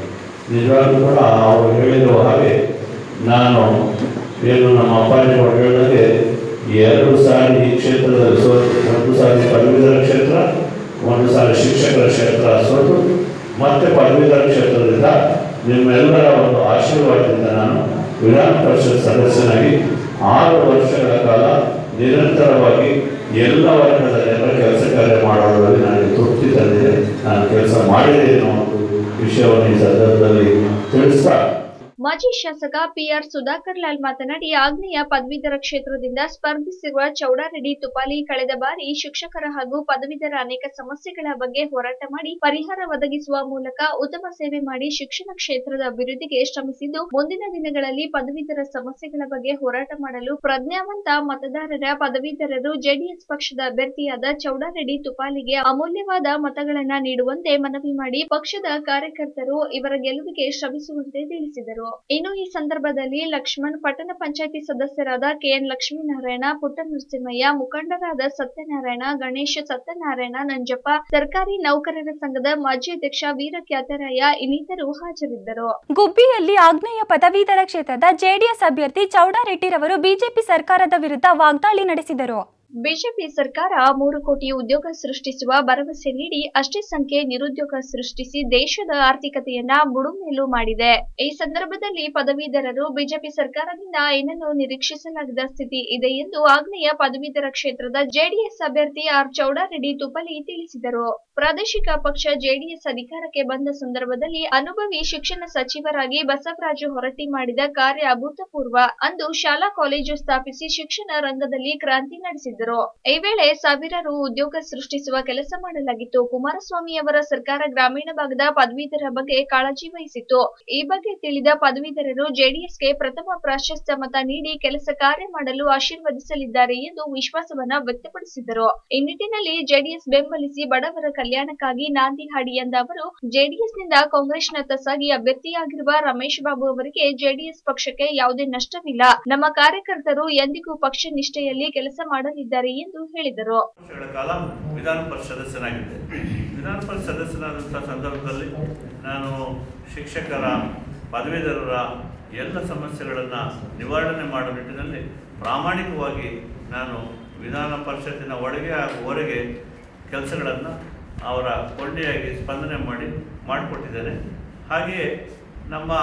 ನಿಜವಾಗ್ಲೂ ಕೂಡ ಅವರು ಹೇಳಿರುವ ಹಾಗೆ ನಾನು ಏನು ನಮ್ಮ ಅಪ್ಪಾಜಿ ಅವರು ಹೇಳಿದಂಗೆ ಎರಡು ಸಾರಿ ಈ ಕ್ಷೇತ್ರದಲ್ಲಿ ಸೋತು ಒಂದು ಸಾರಿ ಪದವೀಧರ ಕ್ಷೇತ್ರ ಒಂದು ಸಾರಿ ಶಿಕ್ಷಕರ ಕ್ಷೇತ್ರ ಸೋತು ಮತ್ತೆ ಪದವೀಧರ ಕ್ಷೇತ್ರದಿಂದ ನಿಮ್ಮೆಲ್ಲರ ಒಂದು ಆಶೀರ್ವಾದದಿಂದ ನಾನು ವಿಧಾನ ಪರಿಷತ್ ಸದಸ್ಯನಾಗಿ ಆರು ವರ್ಷಗಳ ಕಾಲ ನಿರಂತರವಾಗಿ ಎಲ್ಲ ವರ್ಗದ ಜನರ ಕೆಲಸ ಕಾರ್ಯ ಮಾಡೋದ್ರಲ್ಲಿ ನನಗೆ ತೃಪ್ತಿ ತಂದಿದೆ ನಾನು ಕೆಲಸ ಮಾಡಿದೆ ಅನ್ನೋ ಒಂದು ವಿಷಯವನ್ನು ಈ ಸಂದರ್ಭದಲ್ಲಿ ತಿಳಿಸ್ತಾ ಮಾಜಿ ಶಾಸಕ ಪಿಆರ್ ಸುಧಾಕರ್ ಲಾಲ್ ಮಾತನಾಡಿ ಆಗ್ನೇಯ ಪದವೀಧರ ಕ್ಷೇತ್ರದಿಂದ ಸ್ಪರ್ಧಿಸಿರುವ ಚೌಡಾರೆಡ್ಡಿ ತುಪಾಲಿ ಕಳೆದ ಬಾರಿ ಶಿಕ್ಷಕರ ಹಾಗೂ ಪದವೀಧರ ಅನೇಕ ಸಮಸ್ಯೆಗಳ ಬಗ್ಗೆ ಹೋರಾಟ ಮಾಡಿ ಪರಿಹಾರ ಒದಗಿಸುವ ಮೂಲಕ ಉತ್ತಮ ಸೇವೆ ಮಾಡಿ ಶಿಕ್ಷಣ ಕ್ಷೇತ್ರದ ಅಭಿವೃದ್ಧಿಗೆ ಶ್ರಮಿಸಿದ್ದು ಮುಂದಿನ ದಿನಗಳಲ್ಲಿ ಪದವೀಧರ ಸಮಸ್ಯೆಗಳ ಬಗ್ಗೆ ಹೋರಾಟ ಮಾಡಲು ಪ್ರಜ್ಞಾವಂತ ಮತದಾರರ ಪದವೀಧರರು ಜೆಡಿಎಸ್ ಪಕ್ಷದ ಅಭ್ಯರ್ಥಿಯಾದ ಚೌಡಾರೆಡ್ಡಿ ತುಪಾಲಿಗೆ ಅಮೂಲ್ಯವಾದ ಮತಗಳನ್ನ ನೀಡುವಂತೆ ಮನವಿ ಮಾಡಿ ಪಕ್ಷದ ಕಾರ್ಯಕರ್ತರು ಇವರ ಗೆಲುವಿಗೆ ಶ್ರಮಿಸುವಂತೆ ತಿಳಿಸಿದರು ಇನ್ನು ಈ ಸಂದರ್ಭದಲ್ಲಿ ಲಕ್ಷ್ಮಣ್ ಪಟ್ಟಣ ಪಂಚಾಯಿತಿ ಸದಸ್ಯರಾದ ಕೆಎನ್ ಲಕ್ಷ್ಮೀನಾರಾಯಣ ಪುಟ್ಟ ನರಸಿಂಹಯ್ಯ ಮುಖಂಡರಾದ ಸತ್ಯನಾರಾಯಣ ಗಣೇಶ್ ಸತ್ಯನಾರಾಯಣ ನಂಜಪ್ಪ ಸರ್ಕಾರಿ ನೌಕರರ ಸಂಘದ ಮಾಜಿ ಅಧ್ಯಕ್ಷ ವೀರ ಕ್ಯಾತರಾಯ ಇನ್ನಿತರು ಹಾಜರಿದ್ದರು ಗುಬ್ಬಿಯಲ್ಲಿ ಆಗ್ನೇಯ ಪದವೀಧರ ಕ್ಷೇತ್ರದ ಜೆಡಿಎಸ್ ಅಭ್ಯರ್ಥಿ ಚೌಡಾರೆಡ್ಡಿರವರು ಬಿಜೆಪಿ ಸರ್ಕಾರದ ವಿರುದ್ಧ ವಾಗ್ದಾಳಿ ನಡೆಸಿದರು ಬಿಜೆಪಿ ಸರ್ಕಾರ ಮೂರು ಕೋಟಿ ಉದ್ಯೋಗ ಸೃಷ್ಟಿಸುವ ಭರವಸೆ ನೀಡಿ ಅಷ್ಟೇ ಸಂಖ್ಯೆ ನಿರುದ್ಯೋಗ ಸೃಷ್ಟಿಸಿ ದೇಶದ ಆರ್ಥಿಕತೆಯನ್ನ ಬುಡುಮೇಲು ಮಾಡಿದೆ ಈ ಸಂದರ್ಭದಲ್ಲಿ ಪದವೀಧರರು ಬಿಜೆಪಿ ಸರ್ಕಾರದಿಂದ ಏನನ್ನು ನಿರೀಕ್ಷಿಸಲಾಗದ ಸ್ಥಿತಿ ಇದೆ ಎಂದು ಆಗ್ನೇಯ ಪದವೀಧರ ಕ್ಷೇತ್ರದ ಜೆಡಿಎಸ್ ಅಭ್ಯರ್ಥಿ ಆರ್ ಚೌಡಾರೆಡ್ಡಿ ತುಪಲಿ ತಿಳಿಸಿದರು ಪ್ರಾದೇಶಿಕ ಪಕ್ಷ ಜೆಡಿಎಸ್ ಅಧಿಕಾರಕ್ಕೆ ಬಂದ ಸಂದರ್ಭದಲ್ಲಿ ಅನುಭವಿ ಶಿಕ್ಷಣ ಸಚಿವರಾಗಿ ಬಸವರಾಜು ಹೊರಟ್ಟಿ ಮಾಡಿದ ಕಾರ್ಯ ಅಭೂತಪೂರ್ವ ಅಂದು ಶಾಲಾ ಕಾಲೇಜು ಸ್ಥಾಪಿಸಿ ಶಿಕ್ಷಣ ರಂಗದಲ್ಲಿ ಕ್ರಾಂತಿ ನಡೆಸಿದ್ದರು ಈ ವೇಳೆ ಸಾವಿರಾರು ಉದ್ಯೋಗ ಸೃಷ್ಟಿಸುವ ಕೆಲಸ ಮಾಡಲಾಗಿತ್ತು ಕುಮಾರಸ್ವಾಮಿ ಅವರ ಸರ್ಕಾರ ಗ್ರಾಮೀಣ ಭಾಗದ ಪದವೀಧರ ಬಗ್ಗೆ ಕಾಳಜಿ ವಹಿಸಿತ್ತು ಈ ಬಗ್ಗೆ ತಿಳಿದ ಪದವೀಧರರು ಜೆಡಿಎಸ್ಗೆ ಪ್ರಥಮ ಪ್ರಾಶಸ್ತ್ಯ ಮತ ನೀಡಿ ಕೆಲಸ ಕಾರ್ಯ ಮಾಡಲು ಆಶೀರ್ವದಿಸಲಿದ್ದಾರೆ ಎಂದು ವಿಶ್ವಾಸವನ್ನ ವ್ಯಕ್ತಪಡಿಸಿದರು ಈ ನಿಟ್ಟಿನಲ್ಲಿ ಜೆಡಿಎಸ್ ಬೆಂಬಲಿಸಿ ಬಡವರ ಕಲ್ಯಾಣಕ್ಕಾಗಿ ನಾಂದಿ ಹಾಡಿ ಎಂದ ಅವರು ಜೆಡಿಎಸ್ನಿಂದ ಕಾಂಗ್ರೆಸ್ನತ್ತ ಸಾಗಿ ಅಭ್ಯರ್ಥಿಯಾಗಿರುವ ರಮೇಶ್ ಬಾಬು ಅವರಿಗೆ ಜೆಡಿಎಸ್ ಪಕ್ಷಕ್ಕೆ ಯಾವುದೇ ನಷ್ಟವಿಲ್ಲ ನಮ್ಮ ಕಾರ್ಯಕರ್ತರು ಎಂದಿಗೂ ಪಕ್ಷ ನಿಷ್ಠೆಯಲ್ಲಿ ಕೆಲಸ ಮಾಡಲಿದ್ದಾರೆ ಎಂದು ಹೇಳಿದರು ವರ್ಷಗಳ ಕಾಲ ವಿಧಾನ ಪರಿಷತ್ ಸದಸ್ಯನಾಗಿದ್ದೆ ವಿಧಾನ ಪರಿಷತ್ ಸದಸ್ಯನಾದಂಥ ಸಂದರ್ಭದಲ್ಲಿ ನಾನು ಶಿಕ್ಷಕರ ಪದವೀಧರರ ಎಲ್ಲ ಸಮಸ್ಯೆಗಳನ್ನು ನಿವಾರಣೆ ಮಾಡುವ ನಿಟ್ಟಿನಲ್ಲಿ ಪ್ರಾಮಾಣಿಕವಾಗಿ ನಾನು ವಿಧಾನ ಪರಿಷತ್ತಿನ ಒಳಗೆ ಹಾಗೂ ಹೊರಗೆ ಕೆಲಸಗಳನ್ನು ಅವರ ಕೊಂಡಿಯಾಗಿ ಸ್ಪಂದನೆ ಮಾಡಿ ಮಾಡಿಕೊಟ್ಟಿದ್ದೇನೆ ಹಾಗೆಯೇ ನಮ್ಮ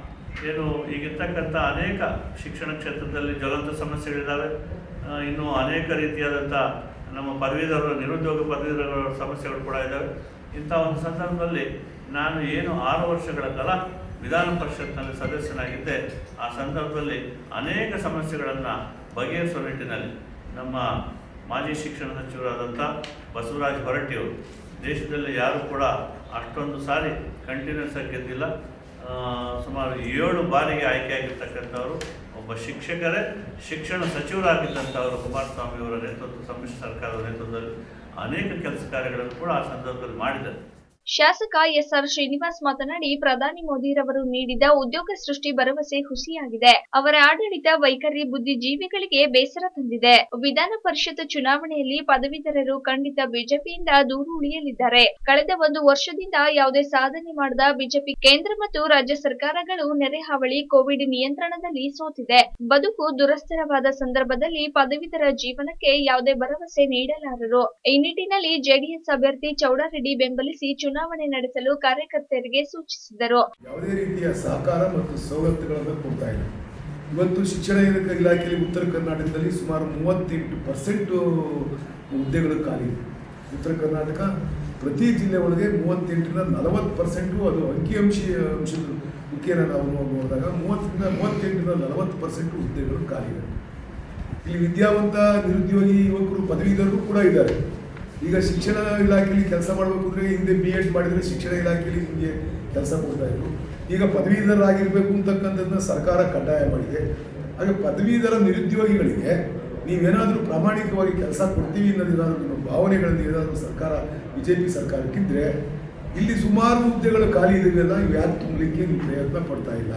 ಏನು ಈಗಿರ್ತಕ್ಕಂಥ ಅನೇಕ ಶಿಕ್ಷಣ ಕ್ಷೇತ್ರದಲ್ಲಿ ಜ್ವಲಂತ ಸಮಸ್ಯೆಗಳಿದ್ದಾವೆ ಆ, ಇನ್ನು ಅನೇಕ ರೀತಿಯಾದಂಥ ನಮ್ಮ ಪದವೀಧರರು ನಿರುದ್ಯೋಗ ಪದವೀಧರರ ಸಮಸ್ಯೆಗಳು ಕೂಡ ಇದ್ದಾವೆ ಇಂಥ ಒಂದು ಸಂದರ್ಭದಲ್ಲಿ ನಾನು ಏನು ಆರು ವರ್ಷಗಳ ಕಾಲ ವಿಧಾನ ಪರಿಷತ್ನಲ್ಲಿ ಸದಸ್ಯನಾಗಿದ್ದೆ ಆ ಸಂದರ್ಭದಲ್ಲಿ ಅನೇಕ ಸಮಸ್ಯೆಗಳನ್ನು ಬಗೆಹರಿಸುವ ನಿಟ್ಟಿನಲ್ಲಿ ನಮ್ಮ ಮಾಜಿ ಶಿಕ್ಷಣ ಸಚಿವರಾದಂಥ ಬಸವರಾಜ ಹೊರಟ್ಟಿಯವರು ದೇಶದಲ್ಲಿ ಯಾರೂ ಕೂಡ ಅಷ್ಟೊಂದು ಸಾರಿ ಕಂಟಿನ್ಯೂಸ್ ಆಗಿ ಗೆದ್ದಿಲ್ಲ ಆ, ಸುಮಾರು ಏಳು ಬಾರಿಗೆ ಆಯ್ಕೆಯಾಗಿರ್ತಕ್ಕಂಥವರು ಒಬ್ಬ ಶಿಕ್ಷಕರೇ ಶಿಕ್ಷಣ ಸಚಿವರಾಗಿದ್ದಂಥವರು ಕುಮಾರಸ್ವಾಮಿ ಅವರ ನೇತೃತ್ವ ಸಮ್ಮಿಶ್ರ ಸರ್ಕಾರದ ನೇತೃತ್ವದಲ್ಲಿ ಅನೇಕ ಕೆಲಸ ಕಾರ್ಯಗಳನ್ನು ಕೂಡ ಆ ಸಂದರ್ಭದಲ್ಲಿ ಮಾಡಿದ್ದಾರೆ ಶಾಸಕ ಎಸ್ಆರ್ ಶ್ರೀನಿವಾಸ್ ಮಾತನಾಡಿ ಪ್ರಧಾನಿ ಮೋದಿರವರು ನೀಡಿದ ಉದ್ಯೋಗ ಸೃಷ್ಟಿ ಭರವಸೆ ಹುಸಿಯಾಗಿದೆ ಅವರ ಆಡಳಿತ ವೈಖರಿ ಬುದ್ಧಿಜೀವಿಗಳಿಗೆ ಬೇಸರ ತಂದಿದೆ ವಿಧಾನ ಪರಿಷತ್ ಚುನಾವಣೆಯಲ್ಲಿ ಪದವೀಧರರು ಖಂಡಿತ ಬಿಜೆಪಿಯಿಂದ ದೂರ ಉಳಿಯಲಿದ್ದಾರೆ ಕಳೆದ ಒಂದು ವರ್ಷದಿಂದ ಯಾವುದೇ ಸಾಧನೆ ಮಾಡದ ಬಿಜೆಪಿ ಕೇಂದ್ರ ಮತ್ತು ರಾಜ್ಯ ಸರ್ಕಾರಗಳು ನೆರೆ ಹಾವಳಿ ಕೋವಿಡ್ ನಿಯಂತ್ರಣದಲ್ಲಿ ಸೋತಿದೆ ಬದುಕು ದುರಸ್ಥಿರವಾದ ಸಂದರ್ಭದಲ್ಲಿ ಪದವೀಧರ ಜೀವನಕ್ಕೆ ಯಾವುದೇ ಭರವಸೆ ನೀಡಲಾರರು ಈ ನಿಟ್ಟಿನಲ್ಲಿ ಜೆಡಿಎಸ್ ಅಭ್ಯರ್ಥಿ ಚೌಡಾರೆಡ್ಡಿ ಬೆಂಬಲಿಸಿ ಚುನಾವಣೆ ನಡೆಸಲು ಕಾರ್ಯಕರ್ತರಿಗೆ ಸೂಚಿಸಿದರು ಯಾವುದೇ ರೀತಿಯ ಸಹಕಾರ ಮತ್ತು ಸವಲತ್ತುಗಳನ್ನು ಕೊಡ್ತಾ ಇಲ್ಲ ಇವತ್ತು ಶಿಕ್ಷಣ ಇಲಾಖೆ- ಇಲಾಖೆಯಲ್ಲಿ ಉತ್ತರ ಕರ್ನಾಟಕದಲ್ಲಿ ಸುಮಾರು ಮೂವತ್ತೆಂಟು ಪರ್ಸೆಂಟು ಹುದ್ದೆಗಳು ಖಾಲಿ ಇದೆ ಉತ್ತರ ಕರ್ನಾಟಕ ಪ್ರತಿ ಜಿಲ್ಲೆ ಒಳಗೆ ಮೂವತ್ತೆಂಟರಿಂದ ನಲವತ್ತು ಪರ್ಸೆಂಟು ಅದು ಅಂಕಿಅಂಶ ಅಂಶದ ಮುಖೇನ ನಾವು ನೋಡಿದಾಗ ಮೂವತ್ತರಿಂದ ಮೂವತ್ತೆಂಟರಿಂದ ನಲವತ್ತು ಪರ್ಸೆಂಟು ಹುದ್ದೆಗಳು ಖಾಲಿ ಇದೆ ಇಲ್ಲಿ ವಿದ್ಯಾವಂತ ನಿರುದ್ಯೋಗಿ ಯುವಕರು ಪದವೀಧರರು ಕೂಡ ಇದ್ದಾರೆ ಈಗ ಶಿಕ್ಷಣ ಇಲಾಖೆಯಲ್ಲಿ ಕೆಲಸ ಮಾಡಬೇಕು ಅಂದರೆ ಹಿಂದೆ ಬಿ ಎಡ್ ಮಾಡಿದರೆ ಶಿಕ್ಷಣ ಇಲಾಖೆಯಲ್ಲಿ ನಿಮಗೆ ಕೆಲಸ ಕೊಡ್ತಾ ಇದ್ರು ಈಗ ಪದವೀಧರರಾಗಿರ್ಬೇಕು ಅಂತಕ್ಕಂಥದ್ದನ್ನ ಸರ್ಕಾರ ಕಡ್ಡಾಯ ಮಾಡಿದೆ ಹಾಗೆ ಪದವೀಧರ ನಿರುದ್ಯೋಗಿಗಳಿಗೆ ನೀವೇನಾದರೂ ಪ್ರಾಮಾಣಿಕವಾಗಿ ಕೆಲಸ ಕೊಡ್ತೀವಿ ಅನ್ನೋದೇನಾದರೂ ನಿಮ್ಮ ಭಾವನೆಗಳಲ್ಲಿ ಏನಾದರೂ ಸರ್ಕಾರ ಬಿ ಜೆ ಪಿ ಸರ್ಕಾರಕ್ಕಿದ್ರೆ ಇಲ್ಲಿ ಸುಮಾರು ಹುದ್ದೆಗಳು ಖಾಲಿ ಇದೆಯಲ್ಲ ಇವು ಯಾಕೆ ತುಂಬಲಿಕ್ಕೆ ನೀವು ಪ್ರಯತ್ನ ಪಡ್ತಾ ಇಲ್ಲ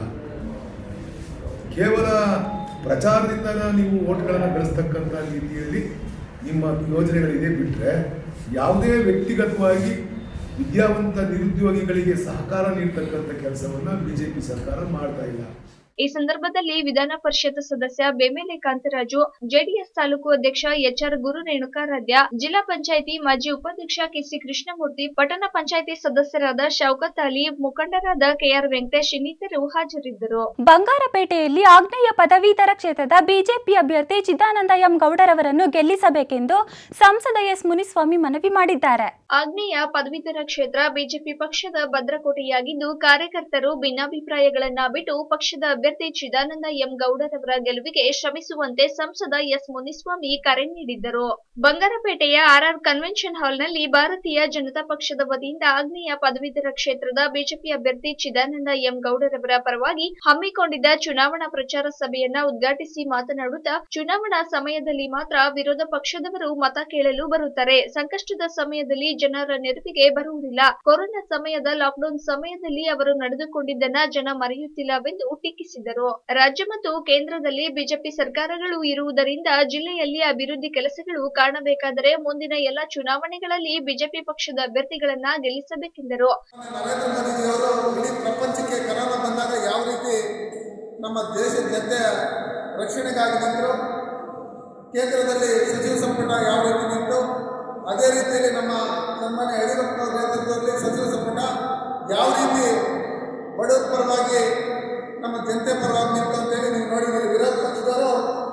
ಕೇವಲ ಪ್ರಚಾರದಿಂದ ನೀವು ಓಟ್ಗಳನ್ನು ಗಳಿಸ್ತಕ್ಕಂಥ ರೀತಿಯಲ್ಲಿ ನಿಮ್ಮ ಯೋಜನೆಗಳಿದೆ ಬಿಟ್ಟರೆ ಯಾವುದೇ ವ್ಯಕ್ತಿಗತವಾಗಿ ವಿದ್ಯಾವಂತ ನಿರುದ್ಯೋಗಿಗಳಿಗೆ ಸಹಕಾರ ನೀಡ್ತಕ್ಕಂಥ ಕೆಲಸವನ್ನ ಬಿಜೆಪಿ ಸರ್ಕಾರ ಮಾಡ್ತಾ ಇಲ್ಲ ಈ ಸಂದರ್ಭದಲ್ಲಿ ವಿಧಾನ ಪರಿಷತ್ ಸದಸ್ಯ ಬೇಮೇಲೆ ಕಾಂತರಾಜು ಜೆಡಿಎಸ್ ತಾಲೂಕು ಅಧ್ಯಕ್ಷ ಎಚ್ಆರ್ ಗುರು ರೇಣುಕಾರಾಧ್ಯ ಜಿಲ್ಲಾ ಪಂಚಾಯಿತಿ ಮಾಜಿ ಉಪಾಧ್ಯಕ್ಷ ಕೆಸಿ ಕೃಷ್ಣಮೂರ್ತಿ ಪಟ್ಟಣ ಪಂಚಾಯಿತಿ ಸದಸ್ಯರಾದ ಶೌಕತ್ ಅಲಿ ಮುಖಂಡರಾದ ಕೆಆರ್ ವೆಂಕಟೇಶ್ ಇನ್ನಿತರು ಹಾಜರಿದ್ದರು ಬಂಗಾರಪೇಟೆಯಲ್ಲಿ ಆಗ್ನೇಯ ಪದವೀಧರ ಕ್ಷೇತ್ರದ ಬಿಜೆಪಿ ಅಭ್ಯರ್ಥಿ ಚಿದಾನಂದ ಎಂ ಗೌಡರವರನ್ನು ಗೆಲ್ಲಿಸಬೇಕೆಂದು ಸಂಸದ ಎಸ್ ಮುನಿಸ್ವಾಮಿ ಮನವಿ ಮಾಡಿದ್ದಾರೆ ಆಗ್ನೇಯ ಪದವೀಧರ ಕ್ಷೇತ್ರ ಬಿಜೆಪಿ ಪಕ್ಷದ ಭದ್ರಕೋಟೆಯಾಗಿದ್ದು ಕಾರ್ಯಕರ್ತರು ಭಿನ್ನಾಭಿಪ್ರಾಯಗಳನ್ನ ಬಿಟ್ಟು ಪಕ್ಷದ ಅಭ್ಯರ್ಥಿ ಚಿದಾನಂದ ಎಂ ಗೌಡರವರ ಗೆಲುವಿಗೆ ಶ್ರಮಿಸುವಂತೆ ಸಂಸದ ಎಸ್ ಮುನಿಸ್ವಾಮಿ ಕರೆ ನೀಡಿದ್ದರು ಬಂಗಾರಪೇಟೆಯ ಆರ್ಆರ್ ಕನ್ವೆನ್ಷನ್ ಹಾಲ್ನಲ್ಲಿ ಭಾರತೀಯ ಜನತಾ ಪಕ್ಷದ ವತಿಯಿಂದ ಆಗ್ನೇಯ ಪದವೀಧರ ಕ್ಷೇತ್ರದ ಬಿಜೆಪಿ ಅಭ್ಯರ್ಥಿ ಚಿದಾನಂದ ಎಂ ಗೌಡರವರ ಪರವಾಗಿ ಹಮ್ಮಿಕೊಂಡಿದ್ದ ಚುನಾವಣಾ ಪ್ರಚಾರ ಸಭೆಯನ್ನ ಉದ್ಘಾಟಿಸಿ ಮಾತನಾಡುತ್ತಾ ಚುನಾವಣಾ ಸಮಯದಲ್ಲಿ ಮಾತ್ರ ವಿರೋಧ ಪಕ್ಷದವರು ಮತ ಕೇಳಲು ಬರುತ್ತಾರೆ ಸಂಕಷ್ಟದ ಸಮಯದಲ್ಲಿ ಜನರ ನೆರವಿಗೆ ಬರುವುದಿಲ್ಲ ಕೊರೋನಾ ಸಮಯದ ಲಾಕ್ಡೌನ್ ಸಮಯದಲ್ಲಿ ಅವರು ನಡೆದುಕೊಂಡಿದ್ದನ್ನ ಜನ ಮರೆಯುತ್ತಿಲ್ಲವೆಂದು ಟೀಕಿಸಿದರು ರಾಜ್ಯ ಮತ್ತು ಕೇಂದ್ರದಲ್ಲಿ ಬಿಜೆಪಿ ಸರ್ಕಾರಗಳು ಇರುವುದರಿಂದ ಜಿಲ್ಲೆಯಲ್ಲಿ ಅಭಿವೃದ್ಧಿ ಕೆಲಸಗಳು ಕಾಣಬೇಕಾದರೆ ಮುಂದಿನ ಎಲ್ಲ ಚುನಾವಣೆಗಳಲ್ಲಿ ಬಿಜೆಪಿ ಪಕ್ಷದ ಅಭ್ಯರ್ಥಿಗಳನ್ನ ಗೆಲ್ಲಿಸಬೇಕೆಂದರು ನರೇಂದ್ರ ಮೋದಿಜಿಯವರು ಇಡೀ ಪ್ರಪಂಚಕ್ಕೆ ಕರೋನಾ ಬಂದಾಗ ಯಾವ ರೀತಿ ನಮ್ಮ ದೇಶದ ಜನತೆಯ ರಕ್ಷಣೆಗಾಗಿ ನಿಂತರು ಕೇಂದ್ರದಲ್ಲಿ ಸಚಿವ ಸಂಪುಟ ಯಾವ ರೀತಿ ನಿಂತು ಅದೇ ರೀತಿಯಲ್ಲಿ ನಮ್ಮ ಸನ್ಮಾನ್ಯ ಯಡಿಯೂರಪ್ಪನವರ ನೇತೃತ್ವದಲ್ಲಿ ಸಚಿವ ಸಂಪುಟ ಯಾವ ರೀತಿ ಬಡವರ ಪರವಾಗಿ ನಮ್ಮ ಜನತೆ ಪರವಾಗಿ ನಿಂತು ಅಂತೇಳಿ ನೀವು ನೋಡಿದ್ದೀರಿ ವಿರೋಧ ಪಕ್ಷದವರು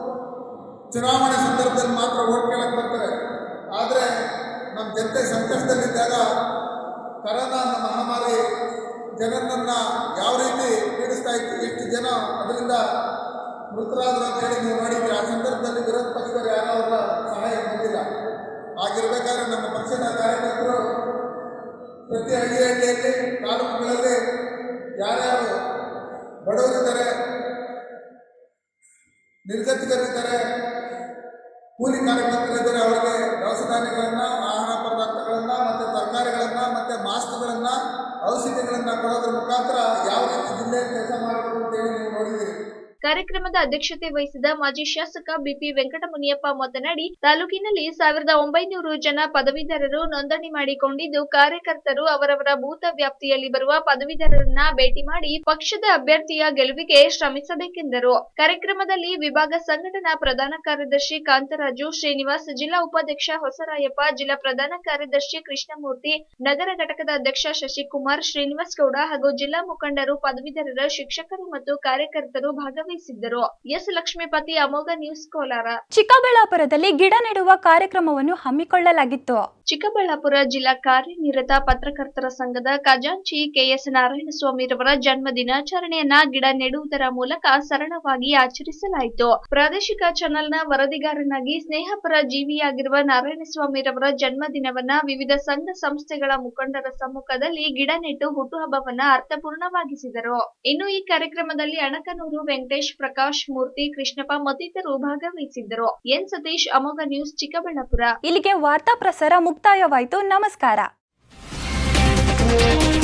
ಚುನಾವಣೆ ಸಂದರ್ಭದಲ್ಲಿ ಮಾತ್ರ ಓಟ್ ಕೇಳಕ್ಕೆ ಬರ್ತಾರೆ ಆದರೆ ನಮ್ಮ ಜನತೆ ಸಂಕಷ್ಟದಲ್ಲಿದ್ದಾಗ ಕರೋನಾ ಅನ್ನೋ ಮಹಾಮಾರಿ ಜನರನ್ನ ಯಾವ ರೀತಿ ಪೀಡಿಸ್ತಾ ಇತ್ತು ಎಷ್ಟು ಜನ ಅದರಿಂದ ಮೃತರಾದ್ರು ಅಂತ ಹೇಳಿ ನೀವು ನೋಡಿದ್ದೀರಿ ಆ ಸಂದರ್ಭದಲ್ಲಿ ವಿರೋಧ ಪಕ್ಷದವರು ಯಾರೋ ಅವರ ಸಹಾಯ ಬಂದಿಲ್ಲ ಆಗಿರ್ಬೇಕಾದ್ರೆ ನಮ್ಮ ಪಕ್ಷದ ಕಾರ್ಯಕರ್ತರು ಪ್ರತಿ ಹಳ್ಳಿ ಹಳ್ಳಿಯಲ್ಲಿ ತಾಲೂಕುಗಳಲ್ಲಿ ಯಾರ್ಯಾರು ಬಡವರಿದ್ದಾರೆ ನಿರ್ಗತಿಕರಿದ್ದಾರೆ ಕೂಲಿ ಕಾರ್ಯಕರ್ತರಿದ್ದಾರೆ ಅವರಿಗೆ ದವಸ ಧಾನ್ಯಗಳನ್ನು ಆಹಾರ ಪದಾರ್ಥಗಳನ್ನು ಮತ್ತು ತರಕಾರಿಗಳನ್ನು ಮತ್ತು ಮಾಸ್ಕ್ಗಳನ್ನು ಔಷಧಿಗಳನ್ನು ಕೊಡೋದ್ರ ಮುಖಾಂತರ ಯಾವ ರೀತಿ ಜಿಲ್ಲೆಯಲ್ಲಿ ಕೆಲಸ ಮಾಡಬೇಕು ಅಂತೇಳಿ ನೀವು ನೋಡಿದ್ದೀರಿ ಕಾರ್ಯಕ್ರಮದ ಅಧ್ಯಕ್ಷತೆ ವಹಿಸಿದ ಮಾಜಿ ಶಾಸಕ ಬಿಪಿ ವೆಂಕಟಮುನಿಯಪ್ಪ ಮಾತನಾಡಿ ತಾಲೂಕಿನಲ್ಲಿ ಸಾವಿರದ ಒಂಬೈನೂರು ಜನ ಪದವೀಧರರು ನೋಂದಣಿ ಮಾಡಿಕೊಂಡಿದ್ದು ಕಾರ್ಯಕರ್ತರು ಅವರವರ ಬೂತ ವ್ಯಾಪ್ತಿಯಲ್ಲಿ ಬರುವ ಪದವೀಧರರನ್ನ ಭೇಟಿ ಮಾಡಿ ಪಕ್ಷದ ಅಭ್ಯರ್ಥಿಯ ಗೆಲುವಿಗೆ ಶ್ರಮಿಸಬೇಕೆಂದರು ಕಾರ್ಯಕ್ರಮದಲ್ಲಿ ವಿಭಾಗ ಸಂಘಟನಾ ಪ್ರಧಾನ ಕಾರ್ಯದರ್ಶಿ ಕಾಂತರಾಜು ಶ್ರೀನಿವಾಸ್ ಜಿಲ್ಲಾ ಉಪಾಧ್ಯಕ್ಷ ಹೊಸರಾಯಪ್ಪ ಜಿಲ್ಲಾ ಪ್ರಧಾನ ಕಾರ್ಯದರ್ಶಿ ಕೃಷ್ಣಮೂರ್ತಿ ನಗರ ಘಟಕದ ಅಧ್ಯಕ್ಷ ಶಶಿಕುಮಾರ್ ಶ್ರೀನಿವಾಸ್ ಗೌಡ ಹಾಗೂ ಜಿಲ್ಲಾ ಮುಖಂಡರು ಪದವೀಧರರ ಶಿಕ್ಷಕರು ಮತ್ತು ಕಾರ್ಯಕರ್ತರು ಭಾಗವಹಿಸಿದ್ದರು ಎಸ್ ಲಕ್ಷ್ಮೀಪತಿ ಅಮೋಘ ನ್ಯೂಸ್ ಕೋಲಾರ ಚಿಕ್ಕಬಳ್ಳಾಪುರದಲ್ಲಿ ಗಿಡ ನೆಡುವ ಕಾರ್ಯಕ್ರಮವನ್ನು ಹಮ್ಮಿಕೊಳ್ಳಲಾಗಿತ್ತು ಚಿಕ್ಕಬಳ್ಳಾಪುರ ಜಿಲ್ಲಾ ಕಾರ್ಯನಿರತ ಪತ್ರಕರ್ತರ ಸಂಘದ ಖಜಾಂಚಿ ಕೆಎಸ್ ನಾರಾಯಣಸ್ವಾಮಿರವರ ಜನ್ಮ ದಿನಾಚರಣೆಯನ್ನ ಗಿಡ ನೆಡುವುದರ ಮೂಲಕ ಸರಳವಾಗಿ ಆಚರಿಸಲಾಯಿತು ಪ್ರಾದೇಶಿಕ ಚಾನೆಲ್ನ ವರದಿಗಾರನಾಗಿ ಸ್ನೇಹಪರ ಜೀವಿಯಾಗಿರುವ ನಾರಾಯಣಸ್ವಾಮಿರವರ ಜನ್ಮ ದಿನವನ್ನ ವಿವಿಧ ಸಂಘ ಸಂಸ್ಥೆಗಳ ಮುಖಂಡರ ಸಮ್ಮುಖದಲ್ಲಿ ಗಿಡ ನೆಟ್ಟು ಹುಟ್ಟುಹಬ್ಬವನ್ನ ಅರ್ಥಪೂರ್ಣವಾಗಿಸಿದರು ಇನ್ನು ಈ ಕಾರ್ಯಕ್ರಮದಲ್ಲಿ ಅಣಕನೂರು ವೆಂಕಟೇಶ್ ಪ್ರಕಾಶ್ ಮೂರ್ತಿ ಕೃಷ್ಣಪ್ಪ ಮತ್ತಿತರರು ಭಾಗವಹಿಸಿದ್ದರು ಎನ್ ಸತೀಶ್ ಅಮೋಘ ನ್ಯೂಸ್ ಚಿಕ್ಕಬಳ್ಳಾಪುರ ಇಲ್ಲಿಗೆ ವಾರ್ತಾ ಪ್ರಸಾರ ಮುಕ್ತಾಯವಾಯಿತು ನಮಸ್ಕಾರ